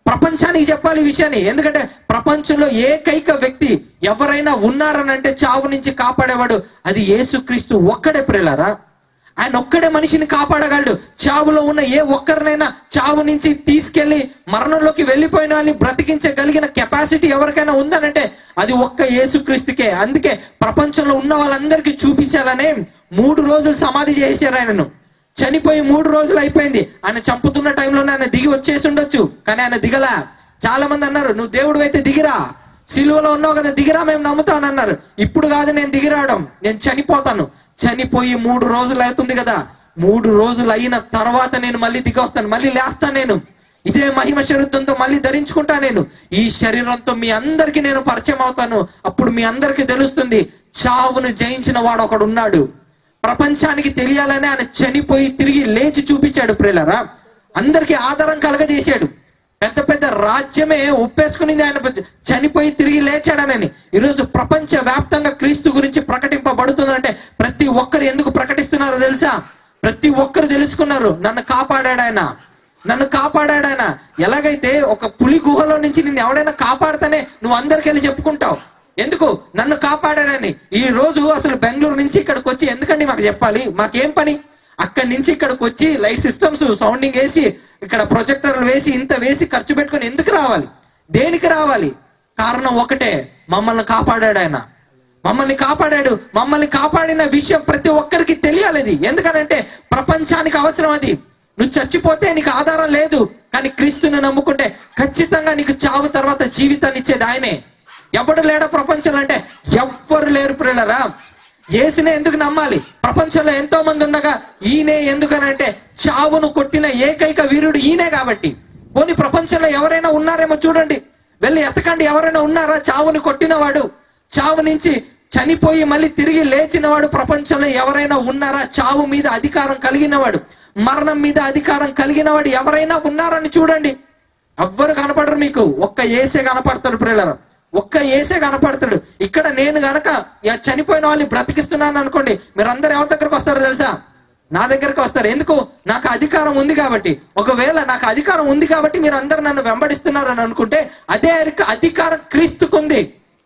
ప్రపంచానికి చెప్పాలి ఈ విషయాన్ని ఎందుకంటే ప్రపంచంలో ఏకైక వ్యక్తి ఎవరైనా ఉన్నారనంటే చావు నుంచి కాపాడేవాడు అది యేసుక్రీస్తు ఒక్కడే ప్రియులారా ఆయన ఒక్కడే మనిషిని కాపాడగలడు చావులో ఉన్న ఏ ఒక్కరినైనా చావు నుంచి తీసుకెళ్లి మరణంలోకి వెళ్ళిపోయిన వాళ్ళని బ్రతికించగలిగిన కెపాసిటీ ఎవరికైనా ఉందనంటే అది ఒక్క యేసుక్రీస్తుకే అందుకే ప్రపంచంలో ఉన్న వాళ్ళందరికీ చూపించాలనే మూడు రోజులు సమాధి చేశారు ఆయనను చనిపోయి మూడు రోజులు అయిపోయింది ఆయన చంపుతున్న టైంలోనే ఆయన దిగి వచ్చేసి ఉండొచ్చు కానీ ఆయన దిగలా చాలా మంది అన్నారు నువ్వు దేవుడు అయితే దిగిరా సిలువలో ఉన్నావు కదా దిగిరా మేము నమ్ముతాను అన్నారు ఇప్పుడు కాదు నేను దిగిరావడం నేను చనిపోతాను చనిపోయి మూడు రోజులు అవుతుంది కదా మూడు రోజులు అయిన తర్వాత నేను మళ్ళీ దిగి వస్తాను మళ్ళీ లేస్తాను నేను ఇదే మహిమ శరీరంతో మళ్ళీ ధరించుకుంటా నేను ఈ శరీరంతో మీ అందరికి నేను పరిచయం అవుతాను అప్పుడు మీ అందరికి తెలుస్తుంది చావును జయించిన వాడు ఒకడు ఉన్నాడు ప్రపంచానికి తెలియాలని ఆయన చనిపోయి తిరిగి లేచి చూపించాడు ప్రియులరా అందరికి ఆధారం కలగజేశాడు పెద్ద పెద్ద రాజ్యమే ఒప్పేసుకునింది ఆయన పెద్ద- చనిపోయి తిరిగి లేచాడనని ఈరోజు ప్రపంచ వ్యాప్తంగా క్రీస్తు గురించి ప్రకటింపబడుతుందంటే ప్రతి ఒక్కరు ఎందుకు ప్రకటిస్తున్నారో తెలుసా ప్రతి ఒక్కరు తెలుసుకున్నారు నన్ను కాపాడాడు ఆయన నన్ను కాపాడాడు ఆయన ఎలాగైతే ఒక పులి గుహలో నుంచి నిన్ను ఎవడైనా కాపాడితేనే నువ్వు అందరికి వెళ్ళి చెప్పుకుంటావు ఎందుకు నన్ను కాపాడాడని ఈ రోజు అసలు బెంగళూరు నుంచి ఇక్కడికి వచ్చి ఎందుకండి మాకు చెప్పాలి మాకేం పని అక్కడి నుంచి ఇక్కడికి వచ్చి లైట్ సిస్టమ్స్ సౌండింగ్ వేసి ఇక్కడ ప్రొజెక్టర్లు వేసి ఇంత వేసి ఖర్చు పెట్టుకొని ఎందుకు రావాలి దేనికి రావాలి కారణం ఒకటే మమ్మల్ని కాపాడాడు ఆయన మమ్మల్ని కాపాడాడు మమ్మల్ని కాపాడిన విషయం ప్రతి ఒక్కరికి తెలియాలి అది ఎందుకనంటే ప్రపంచానికి అవసరం అది నువ్వు చచ్చిపోతే నీకు ఆధారం లేదు కానీ క్రీస్తుని నమ్ముకుంటే ఖచ్చితంగా నీకు చావు తర్వాత జీవితాన్ని ఇచ్చేది ఆయనే ఎవడు లేడా ప్రపంచంలో అంటే ఎవ్వరు లేరు ప్రియులరా యేసునే ఎందుకు నమ్మాలి ప్రపంచంలో ఎంతో మంది ఉండగా ఈయనే ఎందుకనంటే చావును కొట్టిన ఏకైక వీరుడు ఈయనే కాబట్టి పోనీ ప్రపంచంలో ఎవరైనా ఉన్నారేమో చూడండి వెళ్ళి ఎతకండి ఎవరైనా ఉన్నారా చావుని కొట్టినవాడు చావు నుంచి చనిపోయి మళ్ళీ తిరిగి లేచినవాడు ప్రపంచంలో ఎవరైనా ఉన్నారా చావు మీద అధికారం కలిగినవాడు మరణం మీద అధికారం కలిగినవాడు ఎవరైనా ఉన్నారని చూడండి ఎవ్వరు కనపడరు మీకు ఒక్క ఏసే కనపడతాడు ప్రియులరా ఒక్క ఏసే కనపడతాడు ఇక్కడ నేను గనక యా- చనిపోయిన వాళ్ళని బ్రతికిస్తున్నాను అనుకోండి మీరు అందరు ఎవరి దగ్గరకు వస్తారో తెలుసా నా దగ్గరకు వస్తారు ఎందుకు నాకు అధికారం ఉంది కాబట్టి ఒకవేళ నాకు అధికారం ఉంది కాబట్టి మీరు అందరు నన్ను వెంబడిస్తున్నారు అని అనుకుంటే అదే అధిక- అధికారం క్రీస్తుకుంది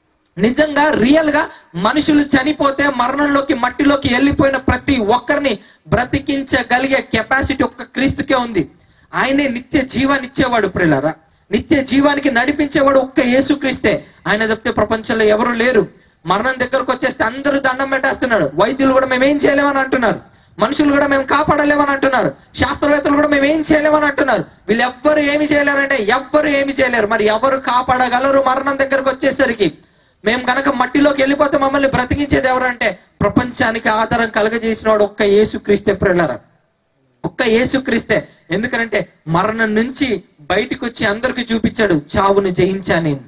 నిజంగా రియల్ గా మనుషులు చనిపోతే మరణంలోకి మట్టిలోకి వెళ్ళిపోయిన ప్రతి ఒక్కరిని బ్రతికించగలిగే కెపాసిటీ ఒక్క క్రీస్తుకే ఉంది ఆయనే నిత్య జీవాన్ని ఇచ్చేవాడు ప్రియులారా నిత్య జీవానికి నడిపించేవాడు ఒక్క యేసుక్రీస్తే ఆయన తప్పితే ప్రపంచంలో ఎవరు లేరు మరణం దగ్గరకు వచ్చేస్తే అందరూ దండం పెట్టేస్తున్నాడు వైద్యులు కూడా మేమేం చేయలేమని అంటున్నారు మనుషులు కూడా మేము కాపాడలేమని అంటున్నారు శాస్త్రవేత్తలు కూడా మేము ఏం చేయలేమని అంటున్నారు వీళ్ళు ఎవ్వరు ఏమి చేయలేరంటే ఎవ్వరు ఏమి చేయలేరు మరి ఎవరు కాపాడగలరు మరణం దగ్గరకు వచ్చేసరికి మేము గనక మట్టిలోకి వెళ్ళిపోతే మమ్మల్ని బ్రతికించేది ఎవరంటే ప్రపంచానికి ఆధారం కలగజేసిన వాడు ఒక్క యేసుక్రీస్తే ప్రియులరా ఒక్క యేసుక్రీస్తే ఎందుకనంటే మరణం నుంచి బయటికి వచ్చి అందరికి చూపించాడు చావుని జయించా నేను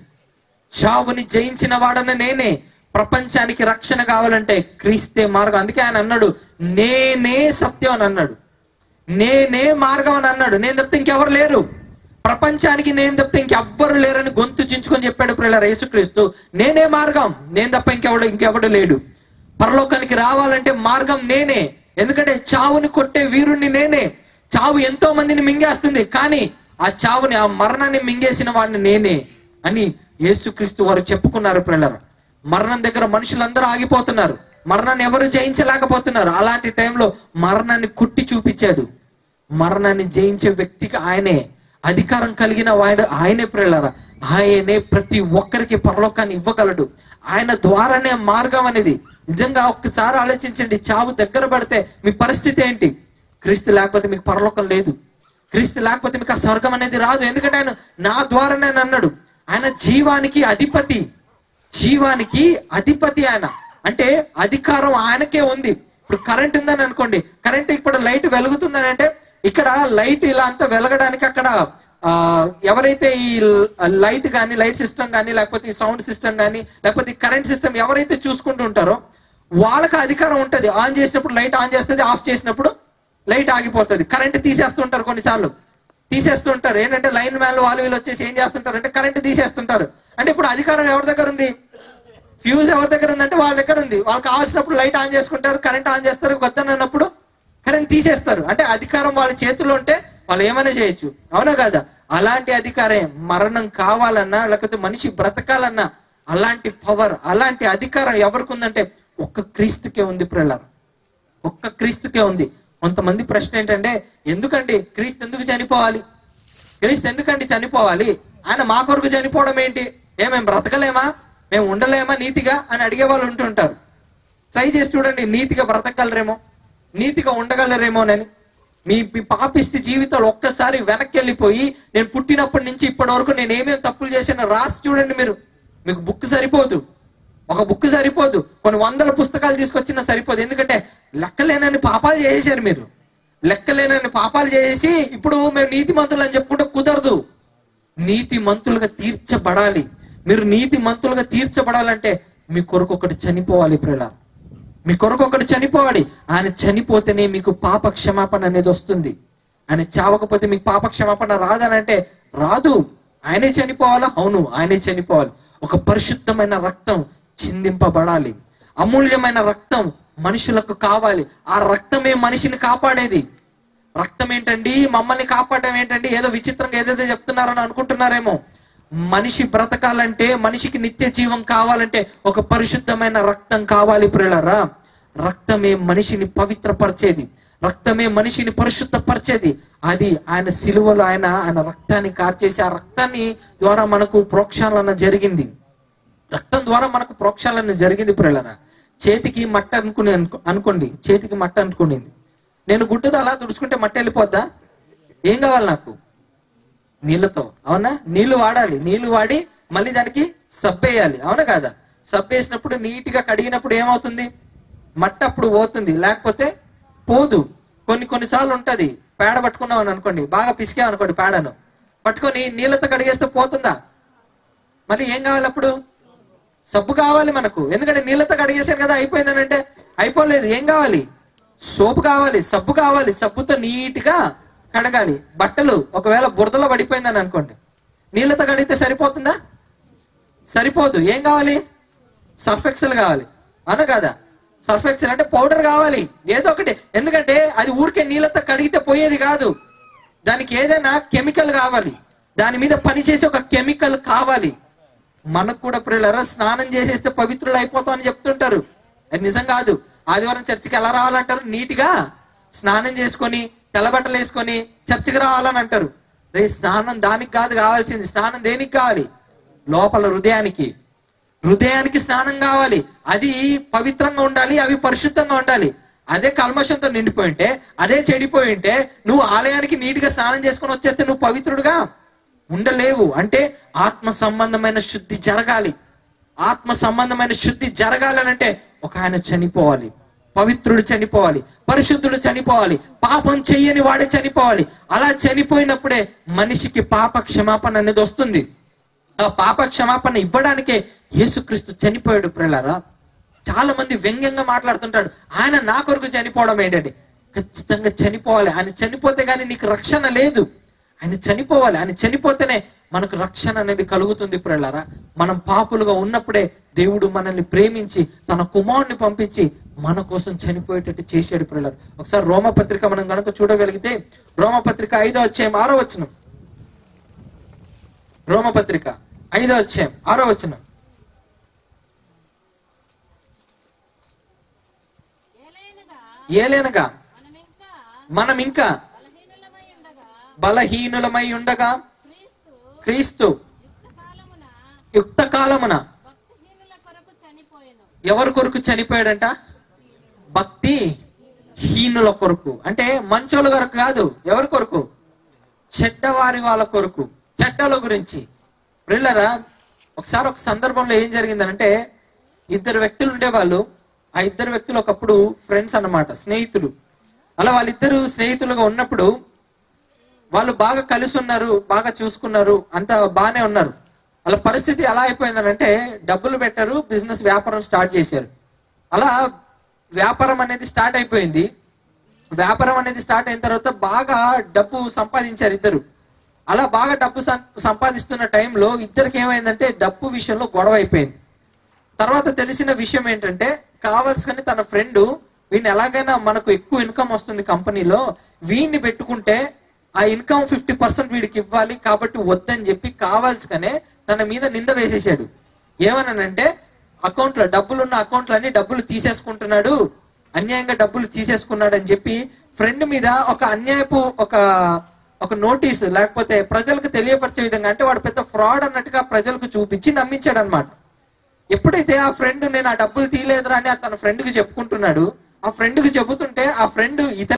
చావుని జయించిన వాడన నేనే ప్రపంచానికి రక్షణ కావాలంటే క్రీస్తే మార్గం అందుకే ఆయన అన్నాడు నేనే సత్యం అని అన్నాడు నేనే మార్గం అని అన్నాడు నేను తప్పితే ఇంకెవరు లేరు ప్రపంచానికి నేను తప్పితే ఇంకెవ్వరు లేరని గొంతు చించుకొని చెప్పాడు పిల్లల యేసుక్రీస్తు నేనే మార్గం నేను తప్ప ఇంకెవడు ఇంకెవడు లేడు పరలోకానికి రావాలంటే మార్గం నేనే ఎందుకంటే చావుని కొట్టే వీరుణ్ణి నేనే చావు ఎంతో మందిని మింగేస్తుంది కానీ ఆ చావుని ఆ మరణాన్ని మింగేసిన వాడిని నేనే అని యేసుక్రీస్తు వారు చెప్పుకున్నారు పిల్లలు మరణం దగ్గర మనుషులందరూ ఆగిపోతున్నారు మరణాన్ని ఎవరు జయించలేకపోతున్నారు అలాంటి టైంలో మరణాన్ని కుట్టి చూపించాడు మరణాన్ని జయించే వ్యక్తికి ఆయనే అధికారం కలిగిన వాడు ఆయనే ప్రేలరా ఆయనే ప్రతి ఒక్కరికి పరలోకాన్ని ఇవ్వగలడు ఆయన ద్వారానే మార్గం అనేది నిజంగా ఒక్కసారి ఆలోచించండి చావు దగ్గర పడితే మీ పరిస్థితి ఏంటి క్రీస్తు లేకపోతే మీకు పరలోకం లేదు క్రీస్తు లేకపోతే మీకు ఆ స్వర్గం అనేది రాదు ఎందుకంటే ఆయన నా ద్వారానే అన్నాడు ఆయన జీవానికి అధిపతి జీవానికి అధిపతి ఆయన అంటే అధికారం ఆయనకే ఉంది ఇప్పుడు కరెంట్ ఉందని అనుకోండి కరెంట్ ఇప్పుడు లైట్ వెలుగుతుందని అంటే ఇక్కడ లైట్ ఇలా అంతా వెలగడానికి అక్కడ ఆ, ఎవరైతే ఈ లైట్ కానీ లైట్ సిస్టమ్ కానీ లేకపోతే ఈ సౌండ్ సిస్టమ్ కానీ లేకపోతే ఈ కరెంట్ సిస్టమ్ ఎవరైతే చూసుకుంటూ ఉంటారో వాళ్ళకి అధికారం ఉంటది ఆన్ చేసినప్పుడు లైట్ ఆన్ చేస్తుంది ఆఫ్ చేసినప్పుడు లైట్ ఆగిపోతుంది కరెంట్ తీసేస్తుంటారు కొన్నిసార్లు తీసేస్తుంటారు ఏంటంటే లైన్ మ్యాన్ వాళ్ళు వీళ్ళు వచ్చేసి ఏం చేస్తుంటారు అంటే కరెంట్ తీసేస్తుంటారు అంటే ఇప్పుడు అధికారం ఎవరి దగ్గర ఉంది ఫ్యూజ్ ఎవరి దగ్గర ఉందంటే వాళ్ళ దగ్గర ఉంది వాళ్ళకి కావాల్సినప్పుడు లైట్ ఆన్ చేసుకుంటారు కరెంట్ ఆన్ చేస్తారు వద్దనన్నప్పుడు కరెంట్ తీసేస్తారు అంటే అధికారం వాళ్ళ చేతిలో ఉంటే వాళ్ళు ఏమైనా చేయొచ్చు అవునా కదా అలాంటి అధికారే మరణం కావాలన్నా లేకపోతే మనిషి బ్రతకాలన్నా అలాంటి పవర్ అలాంటి అధికారం ఎవరికి ఉందంటే ఒక్క క్రీస్తుకే ఉంది ప్రియులారా ఒక్క క్రీస్తుకే ఉంది కొంతమంది ప్రశ్న ఏంటంటే ఎందుకండి క్రీస్తు ఎందుకు చనిపోవాలి క్రీస్తు ఎందుకండి చనిపోవాలి ఆయన మా కొరకు చనిపోవడం ఏంటి ఏ మేము బ్రతకలేమా మేము ఉండలేమా నీతిగా అని అడిగే వాళ్ళు ఉంటుంటారు ట్రై చేసి చూడండి నీతిగా బ్రతకగలరేమో నీతిగా ఉండగలరేమోనని మీ మీ పాపిష్టి జీవితాలు ఒక్కసారి వెనక్కి వెళ్ళిపోయి నేను పుట్టినప్పటి నుంచి ఇప్పటి వరకు నేను ఏమేమి తప్పులు చేశానో రాసి చూడండి మీరు మీకు బుక్ సరిపోదు ఒక బుక్ సరిపోదు కొన్ని వందల పుస్తకాలు తీసుకొచ్చినా సరిపోదు ఎందుకంటే లెక్కలేనని పాపాలు చేసేశారు మీరు లెక్కలేనని పాపాలు చేసి ఇప్పుడు మేము నీతిమంతులు అని చెప్పుకుంటే కుదరదు నీతి మంతులుగా తీర్చబడాలి మీరు నీతి మంతులుగా తీర్చబడాలంటే మీ కొరకు ఒకటి చనిపోవాలి ప్రియుల మీ కొరకు ఒకటి చనిపోవాలి ఆయన చనిపోతేనే మీకు పాప క్షమాపణ అనేది వస్తుంది ఆయన చావకపోతే మీకు పాప క్షమాపణ రాదనంటే రాదు ఆయనే చనిపోవాలా అవును ఆయనే చనిపోవాలి ఒక పరిశుద్ధమైన రక్తం చిందింపబడాలి అమూల్యమైన రక్తం మనుషులకు కావాలి ఆ రక్తమే మనిషిని కాపాడేది రక్తం ఏంటండి మమ్మల్ని కాపాడడం ఏంటండి ఏదో విచిత్రంగా ఏదైతే చెప్తున్నారని అనుకుంటున్నారేమో మనిషి బ్రతకాలంటే మనిషికి నిత్య జీవం కావాలంటే ఒక పరిశుద్ధమైన రక్తం కావాలి ప్రియులరా రక్తమే మనిషిని పవిత్రపరిచేది రక్తమే మనిషిని పరిశుద్ధపరిచేది అది ఆయన సిలువలో ఆయన ఆయన రక్తాన్ని కార్చేసి ఆ రక్తాన్ని ద్వారా మనకు ప్రోక్షాలన జరిగింది రక్తం ద్వారా మనకు ప్రోక్షాలన జరిగింది ప్రియులరా చేతికి మట్ట అనుకుని అనుకో- అనుకోండి చేతికి మట్ట అనుకునింది నేను గుడ్డతో అలా తుడుచుకుంటే మట్ట వెళ్ళిపోద్దా ఏం కావాలి నాకు నీళ్ళతో అవునా నీళ్లు వాడాలి నీళ్లు వాడి మళ్ళీ దానికి సబ్బేయాలి అవునా కాదా సబ్బేసినప్పుడు నీట్ గా కడిగినప్పుడు ఏమవుతుంది మట్ట అప్పుడు పోతుంది లేకపోతే పోదు కొన్ని కొన్నిసార్లు ఉంటది పేడ పట్టుకున్నాం అని అనుకోండి బాగా పిసికాం అనుకోండి పేడను పట్టుకొని నీళ్ళతో కడిగేస్తే పోతుందా మళ్ళీ ఏం కావాలి అప్పుడు సబ్బు కావాలి మనకు ఎందుకంటే నీళ్ళతో కడిగేసాను కదా అయిపోయిందని అంటే అయిపోలేదు ఏం కావాలి సోపు కావాలి సబ్బు కావాలి సబ్బుతో నీట్ గా కడగాలి బట్టలు ఒకవేళ బురదలో పడిపోయిందని అనుకోండి నీళ్ళతో కడిగితే సరిపోతుందా సరిపోదు ఏం కావాలి సర్ఫ్ ఎక్సెల్ కావాలి అవునా కదా సర్ఫ్ ఎక్సెల్ అంటే పౌడర్ కావాలి ఏదో ఒకటి ఎందుకంటే అది ఊరికే నీళ్ళతో కడిగితే పోయేది కాదు దానికి ఏదైనా కెమికల్ కావాలి దాని మీద పనిచేసే ఒక కెమికల్ కావాలి మనకు కూడా ప్రియులరా స్నానం చేసేస్తే పవిత్రులు అయిపోతాం అని చెప్తుంటారు అది నిజం కాదు ఆదివారం చర్చికి ఎలా రావాలంటారు నీట్ గా స్నానం చేసుకొని తెల్లబట్టలు వేసుకొని చర్చికి రావాలని అంటారు రే స్నానం దానికి కాదు కావాల్సింది స్నానం దేనికి కావాలి లోపల హృదయానికి హృదయానికి స్నానం కావాలి అది పవిత్రంగా ఉండాలి అవి పరిశుద్ధంగా ఉండాలి అదే కల్మషంతో నిండిపోయి ఉంటే అదే చెడిపోయి ఉంటే నువ్వు ఆలయానికి నీట్ గా స్నానం చేసుకొని వచ్చేస్తే నువ్వు పవిత్రుడుగా ఉండలేవు అంటే ఆత్మ సంబంధమైన శుద్ధి జరగాలి ఆత్మ సంబంధమైన శుద్ధి జరగాలనంటే ఒక ఆయన చనిపోవాలి పవిత్రుడు చనిపోవాలి పరిశుద్ధుడు చనిపోవాలి పాపం చెయ్యని వాడే చనిపోవాలి అలా చనిపోయినప్పుడే మనిషికి పాప క్షమాపణ అనేది వస్తుంది ఆ పాప క్షమాపణ ఇవ్వడానికే యేసుక్రీస్తు చనిపోయాడు ప్రియులారా చాలా మంది వ్యంగ్యంగా మాట్లాడుతుంటాడు ఆయన నా కొరకు చనిపోవడం ఏంటండి ఖచ్చితంగా చనిపోవాలి ఆయన చనిపోతే గానీ నీకు రక్షణ లేదు ఆయన చనిపోవాలి ఆయన చనిపోతేనే మనకు రక్షణ అనేది కలుగుతుంది ప్రియులారా మనం పాపులుగా ఉన్నప్పుడే దేవుడు మనల్ని ప్రేమించి తన కుమారుని పంపించి మన కోసం చనిపోయేటట్టు చేశాడు ప్రియులారు ఒకసారి రోమపత్రిక మనం కనుక చూడగలిగితే రోమపత్రిక ఐదో అధ్యాయం ఆరో వచనం రోమపత్రిక ఐదో అధ్యాయం ఆరో వచనం
ఏలైనగా
ఏలేనగా
మనమింకా
మనం ఇంకా
బలహీనులమై ఉండగా
బలహీనులమై ఉండగా
క్రీస్తు
క్రీస్తు
కాలమున
యుక్త కాలమున
భక్తిహీనుల కొరకు చనిపోయెను
ఎవరి కొరకు చనిపోయాడంట భక్తి హీనుల కొరకు అంటే మంచోళ్ళ కొరకు కాదు ఎవరి కొరకు చెడ్డవారి వాళ్ళ కొరకు చెడ్డల గురించి ప్రిల్లరా ఒకసారి ఒక సందర్భంలో ఏం జరిగిందనంటే ఇద్దరు వ్యక్తులు ఉండేవాళ్ళు ఆ ఇద్దరు వ్యక్తులు ఒకప్పుడు ఫ్రెండ్స్ అన్నమాట స్నేహితులు అలా వాళ్ళిద్దరు స్నేహితులుగా ఉన్నప్పుడు వాళ్ళు బాగా కలిసి ఉన్నారు బాగా చూసుకున్నారు అంత బాగానే ఉన్నారు వాళ్ళ పరిస్థితి ఎలా అయిపోయిందనంటే డబ్బులు పెట్టారు బిజినెస్ వ్యాపారం స్టార్ట్ చేశారు అలా వ్యాపారం అనేది స్టార్ట్ అయిపోయింది వ్యాపారం అనేది స్టార్ట్ అయిన తర్వాత బాగా డబ్బు సంపాదించారు ఇద్దరు అలా బాగా డబ్బు సం- సంపాదిస్తున్న టైంలో ఇద్దరికి ఏమైందంటే డబ్బు విషయంలో గొడవ అయిపోయింది తర్వాత తెలిసిన విషయం ఏంటంటే కావాల్సుకొని తన ఫ్రెండ్ వీడిని ఎలాగైనా మనకు ఎక్కువ ఇన్కమ్ వస్తుంది కంపెనీలో వీడిని పెట్టుకుంటే ఆ ఇన్కమ్ ఫిఫ్టీ పర్సెంట్ వీడికి ఇవ్వాలి కాబట్టి వద్దని చెప్పి కావాల్సిగానే తన మీద నింద వేసేసాడు ఏమన్నానంటే అకౌంట్ లో డబ్బులున్న అకౌంట్ అన్ని డబ్బులు తీసేసుకుంటున్నాడు అన్యాయంగా డబ్బులు తీసేసుకున్నాడు అని చెప్పి ఫ్రెండ్ మీద ఒక అన్యాయపు ఒక ఒక నోటీస్ లేకపోతే ప్రజలకు తెలియపరిచే విధంగా అంటే వాడు పెద్ద ఫ్రాడ్ అన్నట్టుగా ప్రజలకు చూపించి నమ్మించాడు అనమాట ఎప్పుడైతే ఆ ఫ్రెండ్ నేను ఆ డబ్బులు తీయలేదురా అని తన ఫ్రెండ్ కి చెప్పుకుంటున్నాడు ఆ ఫ్రెండ్ కి చెబుతుంటే ఆ ఫ్రెండ్ ఇతని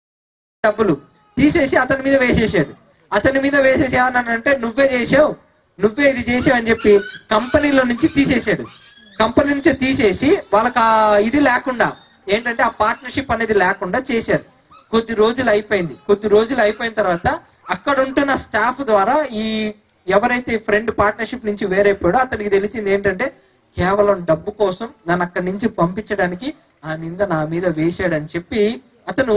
డబ్బులు తీసేసి అతని మీద వేసేసాడు అతని మీద వేసేసి ఏమన్నానంటే నువ్వే చేసావు నువ్వే ఇది చేసావు అని చెప్పి కంపెనీలో నుంచి తీసేసాడు కంపెనీ నుంచి తీసేసి వాళ్ళకి ఆ ఇది లేకుండా ఏంటంటే ఆ పార్ట్నర్షిప్ అనేది లేకుండా చేశారు కొద్ది రోజులు అయిపోయింది కొద్ది రోజులు అయిపోయిన తర్వాత అక్కడ ఉంటున్న స్టాఫ్ ద్వారా ఈ ఎవరైతే ఫ్రెండ్ పార్ట్నర్షిప్ నుంచి వేరైపోయాడో అతనికి తెలిసింది ఏంటంటే కేవలం డబ్బు కోసం నన్ను అక్కడి నుంచి పంపించడానికి ఆ నింద నా మీద వేశాడని చెప్పి అతను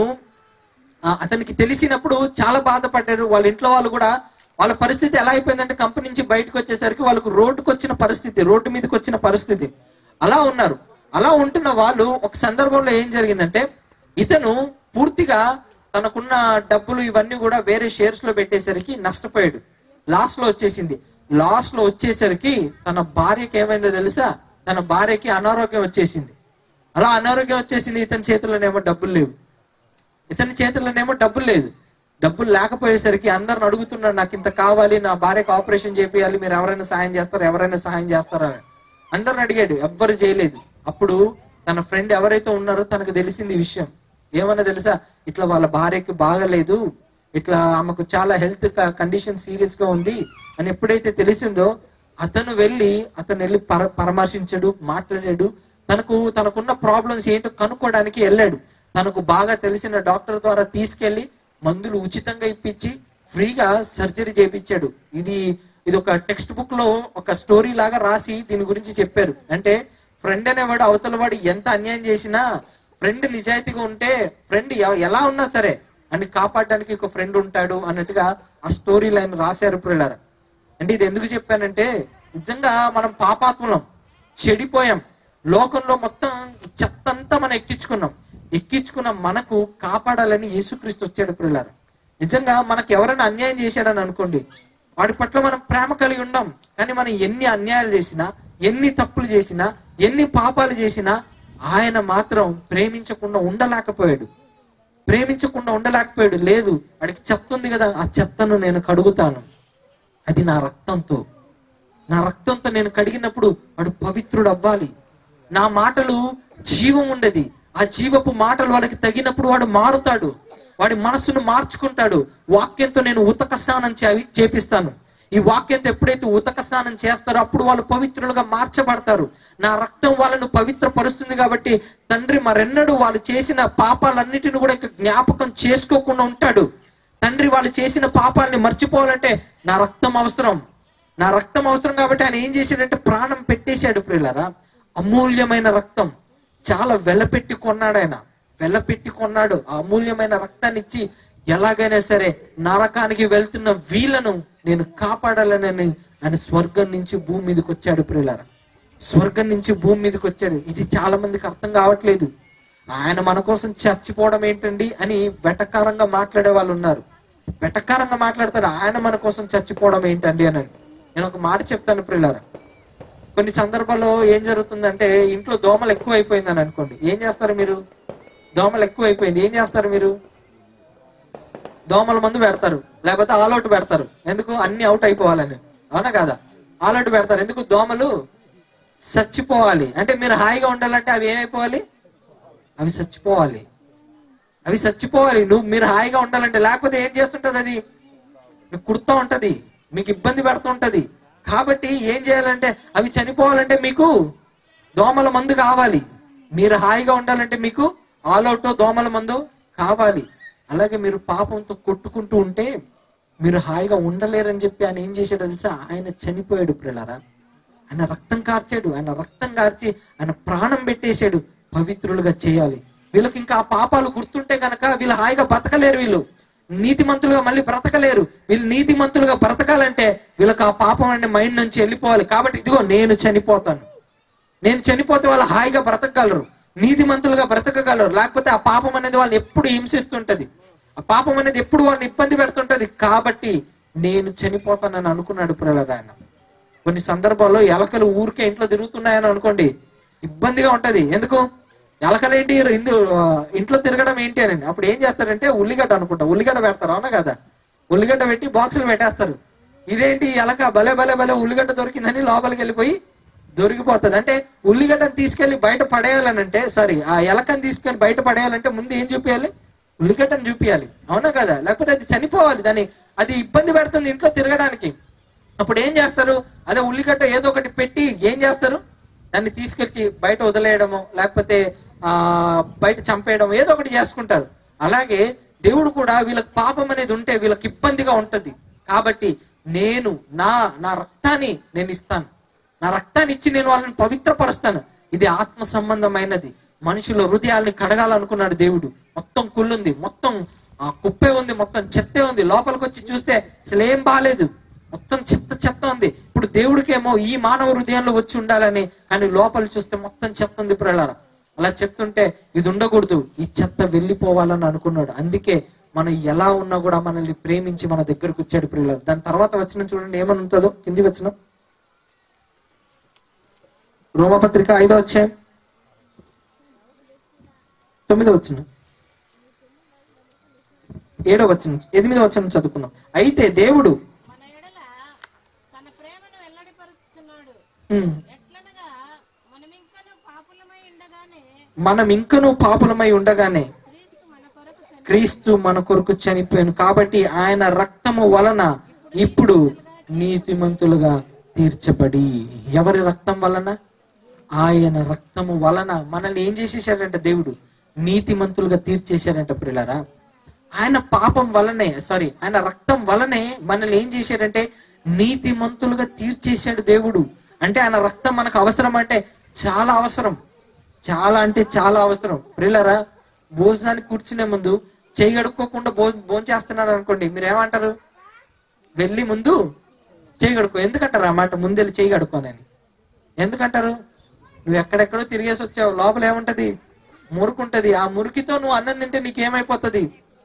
ఆ, అతనికి తెలిసినప్పుడు చాలా బాధపడ్డారు వాళ్ళ ఇంట్లో వాళ్ళు కూడా వాళ్ళ పరిస్థితి ఎలా అయిపోయిందంటే కంపెనీ నుంచి బయటకు వచ్చేసరికి వాళ్ళకు రోడ్డుకు వచ్చిన పరిస్థితి రోడ్డు మీదకి వచ్చిన పరిస్థితి అలా ఉన్నారు అలా ఉంటున్న వాళ్ళు ఒక సందర్భంలో ఏం జరిగిందంటే ఇతను పూర్తిగా తనకున్న డబ్బులు ఇవన్నీ కూడా వేరే షేర్స్ లో పెట్టేసరికి నష్టపోయాడు లాస్ లో వచ్చేసింది లాస్ లో వచ్చేసరికి తన భార్యకి ఏమైందో తెలుసా తన భార్యకి అనారోగ్యం వచ్చేసింది అలా అనారోగ్యం వచ్చేసింది ఇతని చేతుల్లోనేమో డబ్బులు లేవు ఇతని చేతుల్లోనేమో డబ్బులు లేదు డబ్బులు లేకపోయేసరికి అందరిని అడుగుతున్నాడు నాకు ఇంత కావాలి నా భార్యకు ఆపరేషన్ చేపియాలి మీరు ఎవరైనా సాయం చేస్తారా ఎవరైనా సాయం చేస్తారా అని అందరిని అడిగాడు ఎవ్వరు చేయలేదు అప్పుడు తన ఫ్రెండ్ ఎవరైతే ఉన్నారో తనకు తెలిసింది ఈ విషయం ఏమన్నా తెలుసా ఇట్లా వాళ్ళ భార్యకి బాగలేదు ఇట్లా ఆమెకు చాలా హెల్త్ కండిషన్ సీరియస్ గా ఉంది అని ఎప్పుడైతే తెలిసిందో అతను వెళ్ళి అతను వెళ్ళి పర పరామర్శించాడు మాట్లాడాడు తనకు తనకున్న ప్రాబ్లమ్స్ ఏంటో కనుక్కోవడానికి వెళ్ళాడు తనకు బాగా తెలిసిన డాక్టర్ ద్వారా తీసుకెళ్లి మందులు ఉచితంగా ఇప్పించి ఫ్రీగా సర్జరీ చేపించాడు ఇది ఇది ఒక టెక్స్ట్ బుక్ లో ఒక స్టోరీ లాగా రాసి దీని గురించి చెప్పారు అంటే ఫ్రెండ్ అనేవాడు అవతల వాడు ఎంత అన్యాయం చేసినా ఫ్రెండ్ నిజాయితీగా ఉంటే ఫ్రెండ్ ఎలా ఉన్నా సరే అని కాపాడడానికి ఒక ఫ్రెండ్ ఉంటాడు అన్నట్టుగా ఆ స్టోరీ లైన్ రాశారు పిల్లరా అంటే ఇది ఎందుకు చెప్పానంటే నిజంగా మనం పాపాత్ములం చెడిపోయాం లోకంలో మొత్తం ఈ చెత్తంతా మనం ఎక్కించుకున్నాం ఎక్కించుకున్న మనకు కాపాడాలని యేసుక్రీస్తు వచ్చాడు పిల్లలు నిజంగా మనకు ఎవరైనా అన్యాయం చేశాడని అనుకోండి వాడి పట్ల మనం ప్రేమ కలిగి ఉన్నాం కానీ మనం ఎన్ని అన్యాయాలు చేసినా ఎన్ని తప్పులు చేసినా ఎన్ని పాపాలు చేసినా ఆయన మాత్రం ప్రేమించకుండా ఉండలేకపోయాడు ప్రేమించకుండా ఉండలేకపోయాడు లేదు వాడికి చెత్త ఉంది కదా ఆ చెత్తను నేను కడుగుతాను అది నా రక్తంతో నా రక్తంతో నేను కడిగినప్పుడు వాడు పవిత్రుడు అవ్వాలి నా మాటలు జీవం ఉండేది ఆ జీవపు మాటలు వాళ్ళకి తగినప్పుడు వాడు మారుతాడు వాడి మనస్సును మార్చుకుంటాడు వాక్యంతో నేను ఉతక స్నానం చే- చేపిస్తాను ఈ వాక్యంతో ఎప్పుడైతే ఉతక స్నానం చేస్తారో అప్పుడు వాళ్ళు పవిత్రులుగా మార్చబడతారు నా రక్తం వాళ్ళను పవిత్రపరుస్తుంది కాబట్టి తండ్రి మరెన్నడూ వాళ్ళు చేసిన పాపాలన్నిటిని కూడా ఇక జ్ఞాపకం చేసుకోకుండా ఉంటాడు తండ్రి వాళ్ళు చేసిన పాపాలని మర్చిపోవాలంటే నా రక్తం అవసరం నా రక్తం అవసరం కాబట్టి ఆయన ఏం చేశాడంటే ప్రాణం పెట్టేశాడు ప్రియులారా అమూల్యమైన రక్తం చాలా వెలపెట్టి కొన్నాడు ఆయన వెలపెట్టి కొన్నాడు ఆ అమూల్యమైన రక్తాన్ని ఇచ్చి ఎలాగైనా సరే నరకానికి వెళ్తున్న వీళ్ళను నేను కాపాడాలని ఆయన స్వర్గం నుంచి భూమి మీదకి వచ్చాడు ప్రియులారా స్వర్గం నుంచి భూమి మీదకి వచ్చాడు ఇది చాలా మందికి అర్థం కావట్లేదు ఆయన మన కోసం చచ్చిపోవడం ఏంటండి అని వెటకారంగా మాట్లాడే వాళ్ళు ఉన్నారు వెటకారంగా మాట్లాడతారు ఆయన మన కోసం చచ్చిపోవడం ఏంటండి అని నేను ఒక మాట చెప్తాను ప్రియులారా కొన్ని సందర్భాల్లో ఏం జరుగుతుందంటే ఇంట్లో దోమలు ఎక్కువ అయిపోయిందని అనుకోండి ఏం చేస్తారు మీరు దోమలు ఎక్కువ అయిపోయింది ఏం చేస్తారు మీరు దోమల మందు పెడతారు లేకపోతే ఆల్ అవుట్ పెడతారు ఎందుకు అన్ని అవుట్ అయిపోవాలని అవునా కాదా ఆల్ అవుట్ పెడతారు ఎందుకు దోమలు చచ్చిపోవాలి అంటే మీరు హాయిగా ఉండాలంటే అవి ఏమైపోవాలి అవి చచ్చిపోవాలి అవి చచ్చిపోవాలి నువ్వు మీరు హాయిగా ఉండాలంటే లేకపోతే ఏం చేస్తుంటది అది మీకు కుడుతూ ఉంటది మీకు ఇబ్బంది పెడుతూ ఉంటది కాబట్టి ఏం చేయాలంటే అవి చనిపోవాలంటే మీకు దోమల మందు కావాలి మీరు హాయిగా ఉండాలంటే మీకు ఆల్ అవుట్ దోమల మందు కావాలి అలాగే మీరు పాపంతో కొట్టుకుంటూ ఉంటే మీరు హాయిగా ఉండలేరని చెప్పి ఆయన ఏం చేశాడో తెలుసా ఆయన చనిపోయాడు పిల్లరా ఆయన రక్తం కార్చాడు ఆయన రక్తం కార్చి ఆయన ప్రాణం పెట్టేశాడు పవిత్రులుగా చేయాలి వీళ్ళకి ఇంకా ఆ పాపాలు గుర్తుంటే గనక వీళ్ళు హాయిగా బ్రతకలేరు వీళ్ళు నీతిమంతులుగా మళ్ళీ బ్రతకలేరు వీళ్ళు నీతిమంతులుగా బ్రతకాలంటే వీళ్ళకి ఆ పాపం అనే మైండ్ నుంచి వెళ్ళిపోవాలి కాబట్టి ఇదిగో నేను చనిపోతాను నేను చనిపోతే వాళ్ళు హాయిగా బ్రతకగలరు నీతిమంతులుగా బ్రతకగలరు లేకపోతే ఆ పాపం అనేది వాళ్ళని ఎప్పుడు హింసిస్తుంటది ఆ పాపం అనేది ఎప్పుడు వాడిని ఇబ్బంది పెడుతుంటది కాబట్టి నేను చనిపోతానని అనుకున్నాడు పిల్లలు ఆయన కొన్ని సందర్భాల్లో ఎలకలు ఊరికే ఇంట్లో తిరుగుతున్నాయని అనుకోండి ఇబ్బందిగా ఉంటది ఎందుకు ఎలకలేంటి ఇందు ఆ, ఇంట్లో తిరగడం ఏంటి అని అప్పుడు ఏం చేస్తారంటే ఉల్లిగడ్డ అనుకుంటా ఉల్లిగడ్డ పెడతారు అవునా కదా ఉల్లిగడ్డ పెట్టి బాక్సులు పెట్టేస్తారు ఇదేంటి ఈ ఎలక భలే భలే భలే ఉల్లిగడ్డ దొరికిందని లోపలికి వెళ్ళిపోయి దొరికిపోతుంది అంటే ఉల్లిగడ్డను తీసుకెళ్లి బయట పడేయాలనంటే సారీ ఆ ఎలకని తీసుకొని బయట పడేయాలంటే ముందు ఏం చూపించాలి ఉల్లిగడ్డను చూపించాలి అవునా కదా లేకపోతే అది చనిపోవాలి దాన్ని అది ఇబ్బంది పెడుతుంది ఇంట్లో తిరగడానికి అప్పుడు ఏం చేస్తారు అదే ఉల్లిగడ్డ ఏదో ఒకటి పెట్టి ఏం చేస్తారు దాన్ని తీసుకొచ్చి బయట వదిలేయడము లేకపోతే ఆ బయట చంపేయడం ఏదో ఒకటి చేసుకుంటారు అలాగే దేవుడు కూడా వీళ్ళకి పాపం అనేది ఉంటే వీళ్ళకి ఇబ్బందిగా ఉంటది కాబట్టి నేను నా నా రక్తాన్ని నేను ఇస్తాను నా రక్తాన్ని ఇచ్చి నేను వాళ్ళని పవిత్రపరుస్తాను ఇది ఆత్మ సంబంధమైనది మనుషుల హృదయాల్ని కడగాలనుకున్నాడు దేవుడు మొత్తం కుళ్ళుంది మొత్తం ఆ, కుప్పే ఉంది మొత్తం చెత్తే ఉంది లోపలికి వచ్చి చూస్తే అసలు ఏం బాగాలేదు మొత్తం చెత్త చెత్త ఉంది ఇప్పుడు దేవుడికేమో ఈ మానవ హృదయంలో వచ్చి ఉండాలని కానీ లోపల చూస్తే మొత్తం చెత్త ఉంది ప్రళారా అలా చెప్తుంటే ఇది ఉండకూడదు ఈ చెత్త వెళ్ళిపోవాలని అనుకున్నాడు అందుకే మనం ఎలా ఉన్నా కూడా మనల్ని ప్రేమించి మన దగ్గరకు వచ్చాడు ప్రియులారు దాని తర్వాత వచ్చిన చూడండి ఏమని ఉంటుందో కింది వచ్చిన రోమపత్రిక ఐదో వచ్చాయి తొమ్మిదో వచ్చిన ఏడో వచ్చిన ఎనిమిదో వచ్చిన చదువుకున్నాం అయితే దేవుడు
మన ఎడల తన ప్రేమను వెల్లడిపరుచుచున్నాడు
ఉమ్,
ఎట్లనగా మనమింకను పాపులమై ఉండగానే
మనం ఇంకనూ పాపులమై ఉండగానే
క్రీస్తు మన కొరకు చని
క్రీస్తు మన కొరకు చనిపోయాను కాబట్టి ఆయన రక్తము వలన ఇప్పుడు నీతిమంతులుగా తీర్చబడి ఎవరి రక్తం వలన ఆయన రక్తము వలన మనల్ని ఏం చేసేసాడంట దేవుడు నీతిమంతులుగా తీర్చేశాడంట ప్రిలారా ఆయన పాపం వలనే సారీ ఆయన రక్తం వలనే మనల్ని ఏం చేశాడంటే నీతిమంతులుగా తీర్చేశాడు దేవుడు అంటే ఆయన రక్తం మనకు అవసరం అంటే చాలా అవసరం చాలా అంటే చాలా అవసరం ప్రిల్లరా భోజనానికి కూర్చునే ముందు చేయి కడుక్కోకుండా భో భోంచేస్తున్నారు అనుకోండి మీరు ఏమంటారు వెళ్ళి ముందు చేయి కడుక్కో ఎందుకంటారు ఆ మాట ముందెళ్ళి చేయి కడుక్కోనని ఎందుకంటారు నువ్వు ఎక్కడెక్కడో తిరిగేసి వచ్చావు లోపల ఏముంటది మురుకు ఉంటది ఆ మురికితో నువ్వు అన్నం తింటే నీకేమైపోతుంది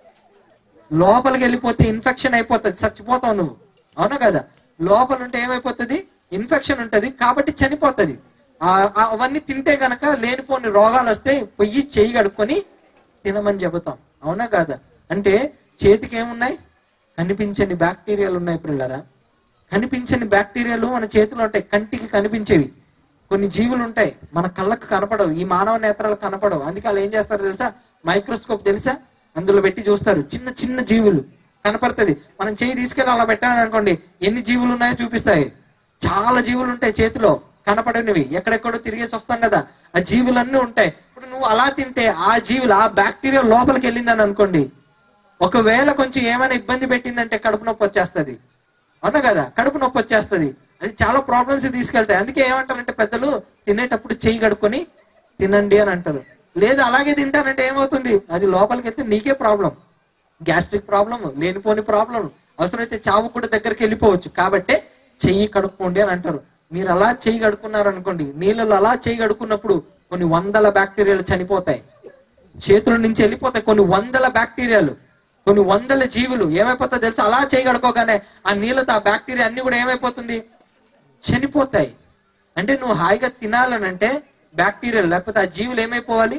లోపలికి వెళ్ళిపోతే ఇన్ఫెక్షన్ అయిపోతుంది చచ్చిపోతావు నువ్వు అవునా కదా లోపల ఉంటే ఏమైపోతుంది ఇన్ఫెక్షన్ ఉంటది కాబట్టి చనిపోతుంది ఆ ఆ- అవన్నీ తింటే గనక లేనిపోని రోగాలు వస్తే పొయ్యి చేయి కడుక్కొని తినమని చెబుతాం అవునా కాదా అంటే చేతికి ఏమున్నాయి కనిపించని బ్యాక్టీరియాలు ఉన్నాయి పిల్లరా కనిపించని బ్యాక్టీరియాలు మన చేతిలో ఉంటాయి కంటికి కనిపించేవి కొన్ని జీవులు ఉంటాయి మన కళ్ళకు కనపడవు ఈ మానవ నేత్రాలకు కనపడవు అందుకే వాళ్ళు ఏం చేస్తారు తెలుసా మైక్రోస్కోప్ తెలుసా అందులో పెట్టి చూస్తారు చిన్న చిన్న జీవులు కనపడుతుంది మనం చేయి తీసుకెళ్ళి అలా పెట్టామని అనుకోండి ఎన్ని జీవులు ఉన్నాయో చూపిస్తాయి చాలా జీవులు ఉంటాయి చేతిలో కనపడనివి ఎక్కడెక్కడో తిరిగేసి వస్తాం కదా ఆ జీవులన్నీ ఉంటాయి ఇప్పుడు నువ్వు అలా తింటే ఆ జీవులు ఆ బ్యాక్టీరియా లోపలికి వెళ్ళిందని అనుకోండి ఒకవేళ కొంచెం ఏమైనా ఇబ్బంది పెట్టిందంటే కడుపు నొప్పి వచ్చేస్తుంది అవునా కదా కడుపు నొప్పి వచ్చేస్తుంది అది చాలా ప్రాబ్లమ్స్ తీసుకెళ్తాయి అందుకే ఏమంటారంటే పెద్దలు తినేటప్పుడు చెయ్యి కడుక్కొని తినండి అని అంటారు లేదు అలాగే తింటానంటే ఏమవుతుంది అది లోపలికి వెళ్తే నీకే ప్రాబ్లం గ్యాస్ట్రిక్ ప్రాబ్లం లేనిపోని ప్రాబ్లం అవసరమైతే చావు కూడా దగ్గరికి వెళ్ళిపోవచ్చు కాబట్టి చెయ్యి కడుక్కోండి అని అంటారు మీరు అలా చెయ్యి కడుక్కున్నారు అనుకోండి నీళ్ళలో అలా చెయ్యి కడుక్కున్నప్పుడు కొన్ని వందల బ్యాక్టీరియాలు చనిపోతాయి చేతుల నుంచి వెళ్ళిపోతాయి కొన్ని వందల బ్యాక్టీరియాలు కొన్ని వందల జీవులు ఏమైపోతాయి తెలుసా అలా చేయగడుకోగానే ఆ నీళ్ళతో ఆ బ్యాక్టీరియా అన్ని కూడా ఏమైపోతుంది చనిపోతాయి అంటే నువ్వు హాయిగా తినాలనంటే బ్యాక్టీరియాలు లేకపోతే ఆ జీవులు ఏమైపోవాలి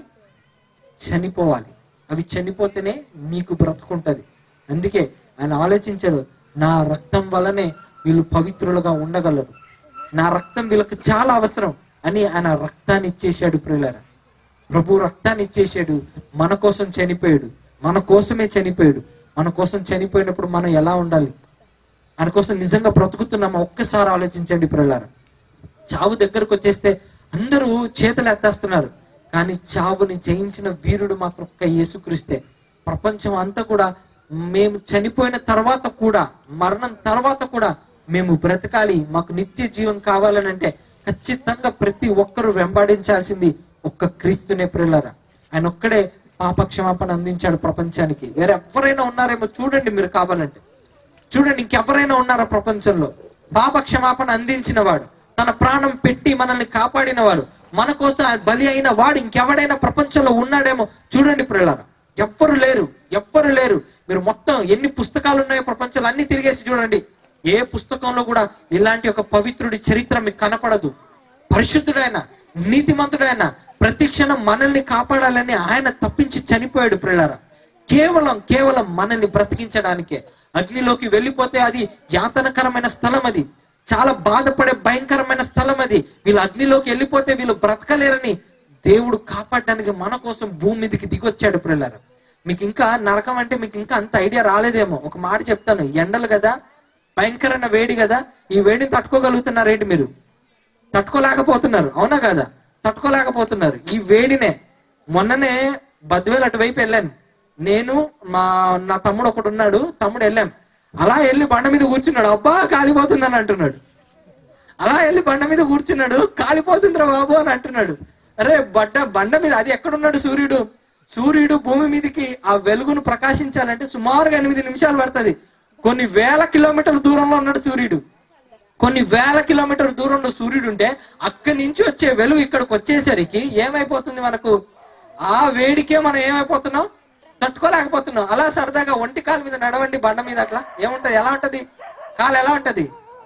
చనిపోవాలి అవి చనిపోతేనే నీకు బ్రతుకుంటది అందుకే ఆయన ఆలోచించాడు నా రక్తం వల్లనే వీళ్ళు పవిత్రులుగా ఉండగలరు నా రక్తం వీళ్ళకి చాలా అవసరం అని ఆయన రక్తాన్ని ఇచ్చేశాడు ప్రియులారా ప్రభు రక్తాన్ని ఇచ్చేసాడు మన కోసం చనిపోయాడు మన కోసమే చనిపోయాడు మన కోసం చనిపోయినప్పుడు మనం ఎలా ఉండాలి ఆయన కోసం నిజంగా బ్రతుకుతున్నామా ఒక్కసారి ఆలోచించండి ప్రలారా చావు దగ్గరకు వచ్చేస్తే అందరూ చేతులు ఎత్తేస్తున్నారు కానీ చావుని జయించిన వీరుడు మాత్రం ఒక్క యేసుక్రీస్తే ప్రపంచం అంతా కూడా మేము చనిపోయిన తర్వాత కూడా మరణం తర్వాత కూడా మేము బ్రతకాలి మాకు నిత్య జీవం కావాలని అంటే ఖచ్చితంగా ప్రతి ఒక్కరూ వెంబడించాల్సింది ఒక్క క్రీస్తునే ప్రిల్లరా ఆయన ఒక్కడే పాపక్షమాపణ అందించాడు ప్రపంచానికి వేరే ఎవరైనా ఉన్నారేమో చూడండి మీరు కావాలంటే చూడండి ఇంకెవరైనా ఉన్నారా ప్రపంచంలో పాప క్షమాపణ అందించిన వాడు తన ప్రాణం పెట్టి మనల్ని కాపాడిన వాడు మన కోసం ఆయన బలి అయిన వాడు ఇంకెవడైనా ప్రపంచంలో ఉన్నాడేమో చూడండి ప్రియులారా ఎవ్వరు లేరు ఎవ్వరు లేరు మీరు మొత్తం ఎన్ని పుస్తకాలు ఉన్నాయో ప్రపంచంలో అన్ని తిరిగేసి చూడండి ఏ పుస్తకంలో కూడా ఇలాంటి ఒక పవిత్రుడి చరిత్ర మీకు కనపడదు పరిశుద్ధుడైన నీతిమంతుడైన ప్రతి క్షణం మనల్ని కాపాడాలని ఆయన తప్పించి చనిపోయాడు ప్రియులారా కేవలం కేవలం మనల్ని బ్రతికించడానికే అగ్నిలోకి వెళ్ళిపోతే అది యాతనకరమైన స్థలం అది చాలా బాధపడే భయంకరమైన స్థలం అది వీళ్ళు అగ్నిలోకి వెళ్ళిపోతే వీళ్ళు బ్రతకలేరని దేవుడు కాపాడడానికి మన కోసం భూమి మీదకి దిగొచ్చాడు ప్రియులారా మీకు ఇంకా నరకం అంటే మీకు ఇంకా అంత ఐడియా రాలేదేమో ఒక మాట చెప్తాను ఎండలు కదా భయంకరమైన వేడి కదా ఈ వేడిని తట్టుకోగలుగుతున్నారేంటి మీరు తట్టుకోలేకపోతున్నారు అవునా కదా తట్టుకోలేకపోతున్నారు ఈ వేడినే మొన్ననే బద్వేలు అటువైపు వెళ్ళాను నేను మా నా తమ్ముడు ఒకడు ఉన్నాడు తమ్ముడు వెళ్ళాం అలా వెళ్ళి బండ మీద కూర్చున్నాడు అబ్బా కాలిపోతుందని అంటున్నాడు అలా వెళ్ళి బండ మీద కూర్చున్నాడు కాలిపోతుందిరా బాబు అని అంటున్నాడు అరే బడ్డ బండ మీద అది ఎక్కడున్నాడు సూర్యుడు సూర్యుడు భూమి మీదకి ఆ వెలుగును ప్రకాశించాలంటే సుమారుగా ఎనిమిది నిమిషాలు పడుతుంది కొన్ని వేల కిలోమీటర్ల దూరంలో ఉన్నాడు సూర్యుడు కొన్ని వేల కిలోమీటర్ దూరంలో సూర్యుడు ఉంటే అక్కడి నుంచి వచ్చే వెలుగు ఇక్కడికి వచ్చేసరికి ఏమైపోతుంది మనకు ఆ వేడికే మనం ఏమైపోతున్నాం తట్టుకోలేకపోతున్నాం అలా సరదాగా ఒంటి కాలు మీద నడవండి బండ మీద అట్లా ఏముంటది ఎలా ఉంటది కాలు ఎలా ఉంటది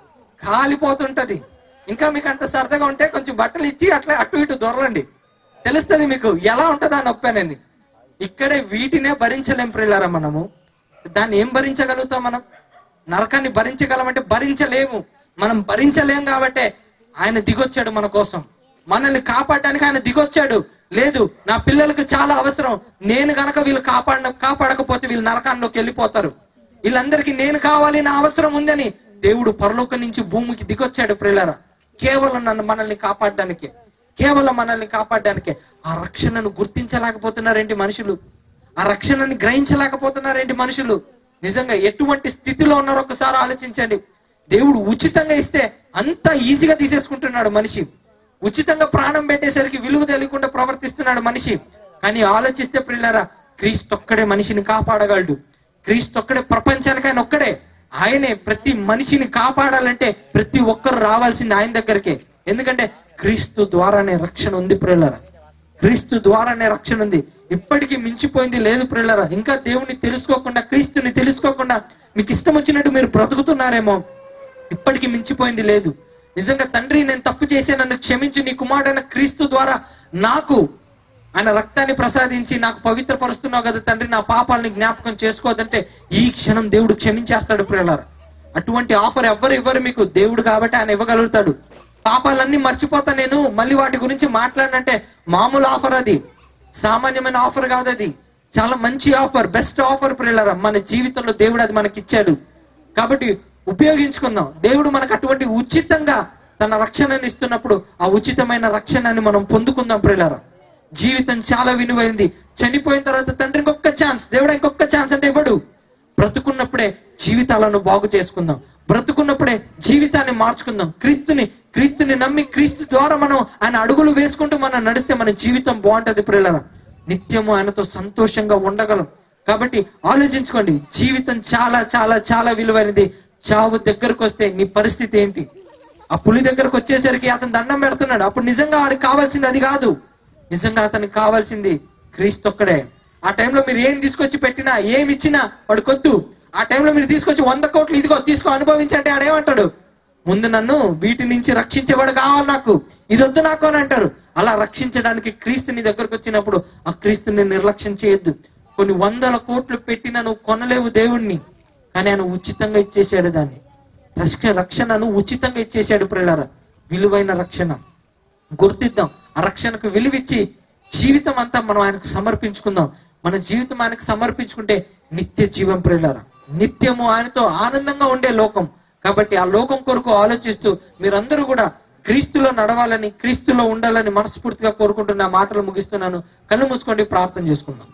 కాలిపోతుంటది ఇంకా మీకు అంత సరదాగా ఉంటే కొంచెం బట్టలు ఇచ్చి అట్లా అటు ఇటు దొరలండి తెలుస్తుంది మీకు ఎలా ఉంటది ఆ నొప్పి అనేది ఇక్కడే వీటినే భరించలేం ప్రియులారా మనము దాన్ని ఏం భరించగలుగుతాం మనం నరకాన్ని భరించగలమంటే భరించలేము మనం భరించలేం కాబట్టే ఆయన దిగొచ్చాడు మన కోసం మనల్ని కాపాడడానికి ఆయన దిగొచ్చాడు లేదు నా పిల్లలకు చాలా అవసరం నేను గనక వీళ్ళు కాపాడ కాపాడకపోతే వీళ్ళు నరకాల్లోకి వెళ్ళిపోతారు వీళ్ళందరికీ నేను కావాలి నా అవసరం ఉందని దేవుడు పరలోకం నుంచి భూమికి దిగొచ్చాడు ప్రియులరా కేవలం నన్ను మనల్ని కాపాడడానికి కేవలం మనల్ని కాపాడడానికే ఆ రక్షణను గుర్తించలేకపోతున్నారేంటి మనుషులు ఆ రక్షణని గ్రహించలేకపోతున్నారేంటి మనుషులు నిజంగా ఎటువంటి స్థితిలో ఉన్నారో ఒకసారి ఆలోచించండి దేవుడు ఉచితంగా ఇస్తే అంత ఈజీగా తీసేసుకుంటున్నాడు మనిషి ఉచితంగా ప్రాణం పెట్టేసరికి విలువ తెలియకుండా ప్రవర్తిస్తున్నాడు మనిషి కానీ ఆలోచిస్తే ప్రిల్లరా క్రీస్తు ఒక్కడే మనిషిని కాపాడగలడు క్రీస్తు ఒక్కడే ప్రపంచానికి ఆయన ఒక్కడే ఆయనే ప్రతి మనిషిని కాపాడాలంటే ప్రతి ఒక్కరు రావాల్సింది ఆయన దగ్గరకే ఎందుకంటే క్రీస్తు ద్వారానే రక్షణ ఉంది ప్రిల్లరా క్రీస్తు ద్వారానే రక్షణ ఉంది ఇప్పటికీ మించిపోయింది లేదు ప్రిల్లరా ఇంకా దేవుని తెలుసుకోకుండా క్రీస్తుని తెలుసుకోకుండా మీకు ఇష్టం వచ్చినట్టు మీరు బ్రతుకుతున్నారేమో ఇప్పటికీ మించిపోయింది లేదు నిజంగా తండ్రి నేను తప్పు చేసే నన్ను క్షమించి నీ కుమారుడైన క్రీస్తు ద్వారా నాకు ఆయన రక్తాన్ని ప్రసాదించి నాకు పవిత్రపరుస్తున్నావు కదా తండ్రి నా పాపాలని జ్ఞాపకం చేసుకోవద్దంటే ఈ క్షణం దేవుడు క్షమించేస్తాడు ప్రియులారా అటువంటి ఆఫర్ ఎవ్వరు ఇవ్వరు మీకు దేవుడు కాబట్టి ఆయన ఇవ్వగలుగుతాడు పాపాలన్నీ మర్చిపోతా నేను మళ్ళీ వాటి గురించి మాట్లాడనంటే మామూలు ఆఫర్ అది సామాన్యమైన ఆఫర్ కాదు అది చాలా మంచి ఆఫర్ బెస్ట్ ఆఫర్ ప్రియులారా మన జీవితంలో దేవుడు అది మనకి ఇచ్చాడు కాబట్టి ఉపయోగించుకుందాం దేవుడు మనకు అటువంటి ఉచితంగా తన రక్షణని ఇస్తున్నప్పుడు ఆ ఉచితమైన రక్షణని మనం పొందుకుందాం ప్రియులారా జీవితం చాలా విలువైంది చనిపోయిన తర్వాత తండ్రి ఇంకొక ఛాన్స్ దేవుడు ఇంకొక ఛాన్స్ అంటే ఇవ్వడు బ్రతుకున్నప్పుడే జీవితాలను బాగు చేసుకుందాం బ్రతుకున్నప్పుడే జీవితాన్ని మార్చుకుందాం క్రీస్తుని క్రీస్తుని నమ్మి క్రీస్తు ద్వారా మనం ఆయన అడుగులు వేసుకుంటూ మనం నడిస్తే మన జీవితం బాగుంటది ప్రియులరా నిత్యము ఆయనతో సంతోషంగా ఉండగలం కాబట్టి ఆలోచించుకోండి జీవితం చాలా చాలా చాలా విలువైనది చావు దగ్గరకు వస్తే నీ పరిస్థితి ఏంటి ఆ పులి దగ్గరకు వచ్చేసరికి అతను దండం పెడుతున్నాడు అప్పుడు నిజంగా వాడికి కావాల్సింది అది కాదు నిజంగా అతనికి కావాల్సింది క్రీస్తు ఒక్కడే ఆ టైంలో మీరు ఏం తీసుకొచ్చి పెట్టినా ఏమి ఇచ్చినా వాడు కొద్దు ఆ టైంలో మీరు తీసుకొచ్చి వంద కోట్లు ఇదిగో తీసుకో అనుభవించంటే ఆడేమంటాడు ముందు నన్ను వీటి నుంచి రక్షించేవాడు కావాలి నాకు ఇది వద్దు నాకు అని అంటారు అలా రక్షించడానికి క్రీస్తు నీ దగ్గరకు వచ్చినప్పుడు ఆ క్రీస్తుని నిర్లక్ష్యం చేయొద్దు కొన్ని వందల కోట్లు పెట్టినా నువ్వు కొనలేవు దేవుణ్ణి కానీ ఆయన ఉచితంగా ఇచ్చేసాడు దాన్ని రక్ష రక్షణను ఉచితంగా ఇచ్చేసాడు ప్రియులారా విలువైన రక్షణ గుర్తిద్దాం ఆ రక్షణకు విలువిచ్చి జీవితం అంతా మనం ఆయనకు సమర్పించుకుందాం మన జీవితం ఆయనకు సమర్పించుకుంటే నిత్య జీవం ప్రియులారా నిత్యము ఆయనతో ఆనందంగా ఉండే లోకం కాబట్టి ఆ లోకం కొరకు ఆలోచిస్తూ మీరందరూ కూడా క్రీస్తులో నడవాలని క్రీస్తులో ఉండాలని మనస్ఫూర్తిగా కోరుకుంటున్న మాటలు ముగిస్తున్నాను కళ్ళు మూసుకోండి ప్రార్థన చేసుకుందాం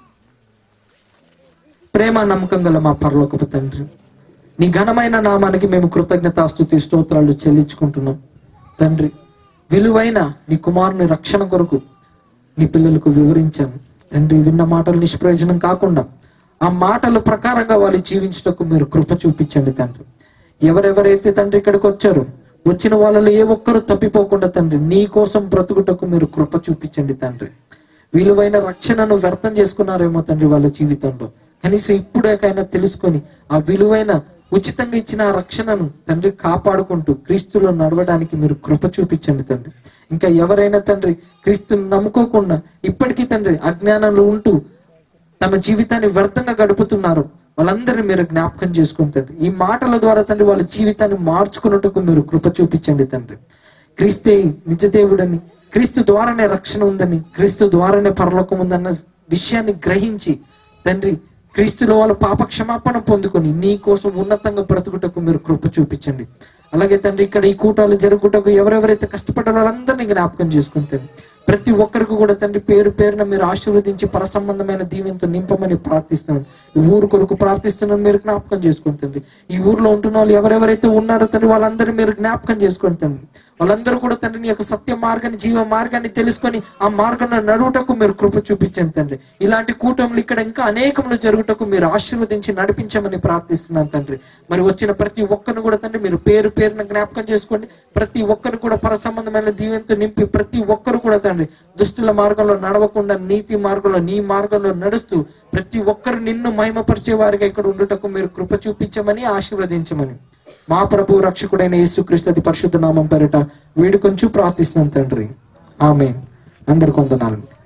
ప్రేమ నమ్మకం గల మా పరలోకపు తండ్రి నీ ఘనమైన నామానికి మేము కృతజ్ఞతాస్తుతి స్తోత్రాలు చెల్లించుకుంటున్నాం తండ్రి విలువైన నీ కుమారుని రక్షణ కొరకు నీ పిల్లలకు వివరించాను తండ్రి విన్న మాటలు నిష్ప్రయోజనం కాకుండా ఆ మాటల ప్రకారంగా వాళ్ళు జీవించటకు మీరు కృప చూపించండి తండ్రి ఎవరెవరైతే తండ్రి ఇక్కడికి వచ్చారో వచ్చిన వాళ్ళలో ఏ ఒక్కరు తప్పిపోకుండా తండ్రి నీ కోసం బ్రతుకుటకు మీరు కృప చూపించండి తండ్రి విలువైన రక్షణను వ్యర్థం చేసుకున్నారేమో తండ్రి వాళ్ళ జీవితంలో కనీసం ఇప్పుడేకైనా తెలుసుకొని ఆ విలువైన ఉచితంగా ఇచ్చిన ఆ రక్షణను తండ్రి కాపాడుకుంటూ క్రీస్తులో నడవడానికి మీరు కృప చూపించండి తండ్రి ఇంకా ఎవరైనా తండ్రి క్రీస్తుని నమ్ముకోకుండా ఇప్పటికీ తండ్రి అజ్ఞానంలో ఉంటూ తమ జీవితాన్ని వ్యర్థంగా గడుపుతున్నారు వాళ్ళందరినీ మీరు జ్ఞాపకం చేసుకుని తండ్రి ఈ మాటల ద్వారా తండ్రి వాళ్ళ జీవితాన్ని మార్చుకున్నట్టుకు మీరు కృప చూపించండి తండ్రి క్రీస్తే నిజదేవుడని క్రీస్తు ద్వారానే రక్షణ ఉందని క్రీస్తు ద్వారానే పరలోకం ఉందన్న విషయాన్ని గ్రహించి తండ్రి క్రీస్తులో వాళ్ళ పాప క్షమాపణ పొందుకొని నీ కోసం ఉన్నతంగా బ్రతుకుటకు మీరు కృప చూపించండి అలాగే తండ్రి ఇక్కడ ఈ కూటాలు జరుగుటకు ఎవరెవరైతే కష్టపడ్డారో వాళ్ళందరినీ జ్ఞాపకం చేసుకుని తండ్రి ప్రతి ఒక్కరికి కూడా తండ్రి పేరు పేరున మీరు ఆశీర్వదించి పరసంబంధమైన దీవెంతో నింపమని ప్రార్థిస్తున్నాను ఈ ఊరు కొరకు ప్రార్థిస్తున్నాను మీరు జ్ఞాపకం చేసుకుని తండ్రి ఈ ఊర్లో ఉంటున్న వాళ్ళు ఎవరెవరైతే ఉన్నారో తండ్రి వాళ్ళందరూ మీరు జ్ఞాపకం చేసుకుని తండ్రి వాళ్ళందరూ కూడా తండ్రి నీ యొక్క సత్య మార్గాన్ని జీవ మార్గాన్ని తెలుసుకొని ఆ మార్గంలో నడువుటకు మీరు కృప చూపించండి తండ్రి ఇలాంటి కూటములు ఇక్కడ ఇంకా అనేకములు జరుగుటకు మీరు ఆశీర్వదించి నడిపించమని ప్రార్థిస్తున్నాను తండ్రి మరి వచ్చిన ప్రతి ఒక్కరిని కూడా తండ్రి మీరు పేరు పేరున జ్ఞాపకం చేసుకోండి ప్రతి ఒక్కరు కూడా పర సంబంధమైన దీవెంతో నింపి ప్రతి ఒక్కరు కూడా తండ్రి దుష్టుల మార్గంలో నడవకుండా నీతి మార్గంలో నీ మార్గంలో నడుస్తూ ప్రతి ఒక్కరు నిన్ను మహిమపరిచే వారిగా ఇక్కడ ఉండుటకు మీరు కృప చూపించమని ఆశీర్వదించమని మా ప్రభు రక్షకుడైన యేసుక్రీస్తు అతి పరిశుద్ధ నామం పేరిట వీడు కొంచెం ప్రార్థిస్తున్నాం తండ్రి ఆమె అందరికి వందనాలు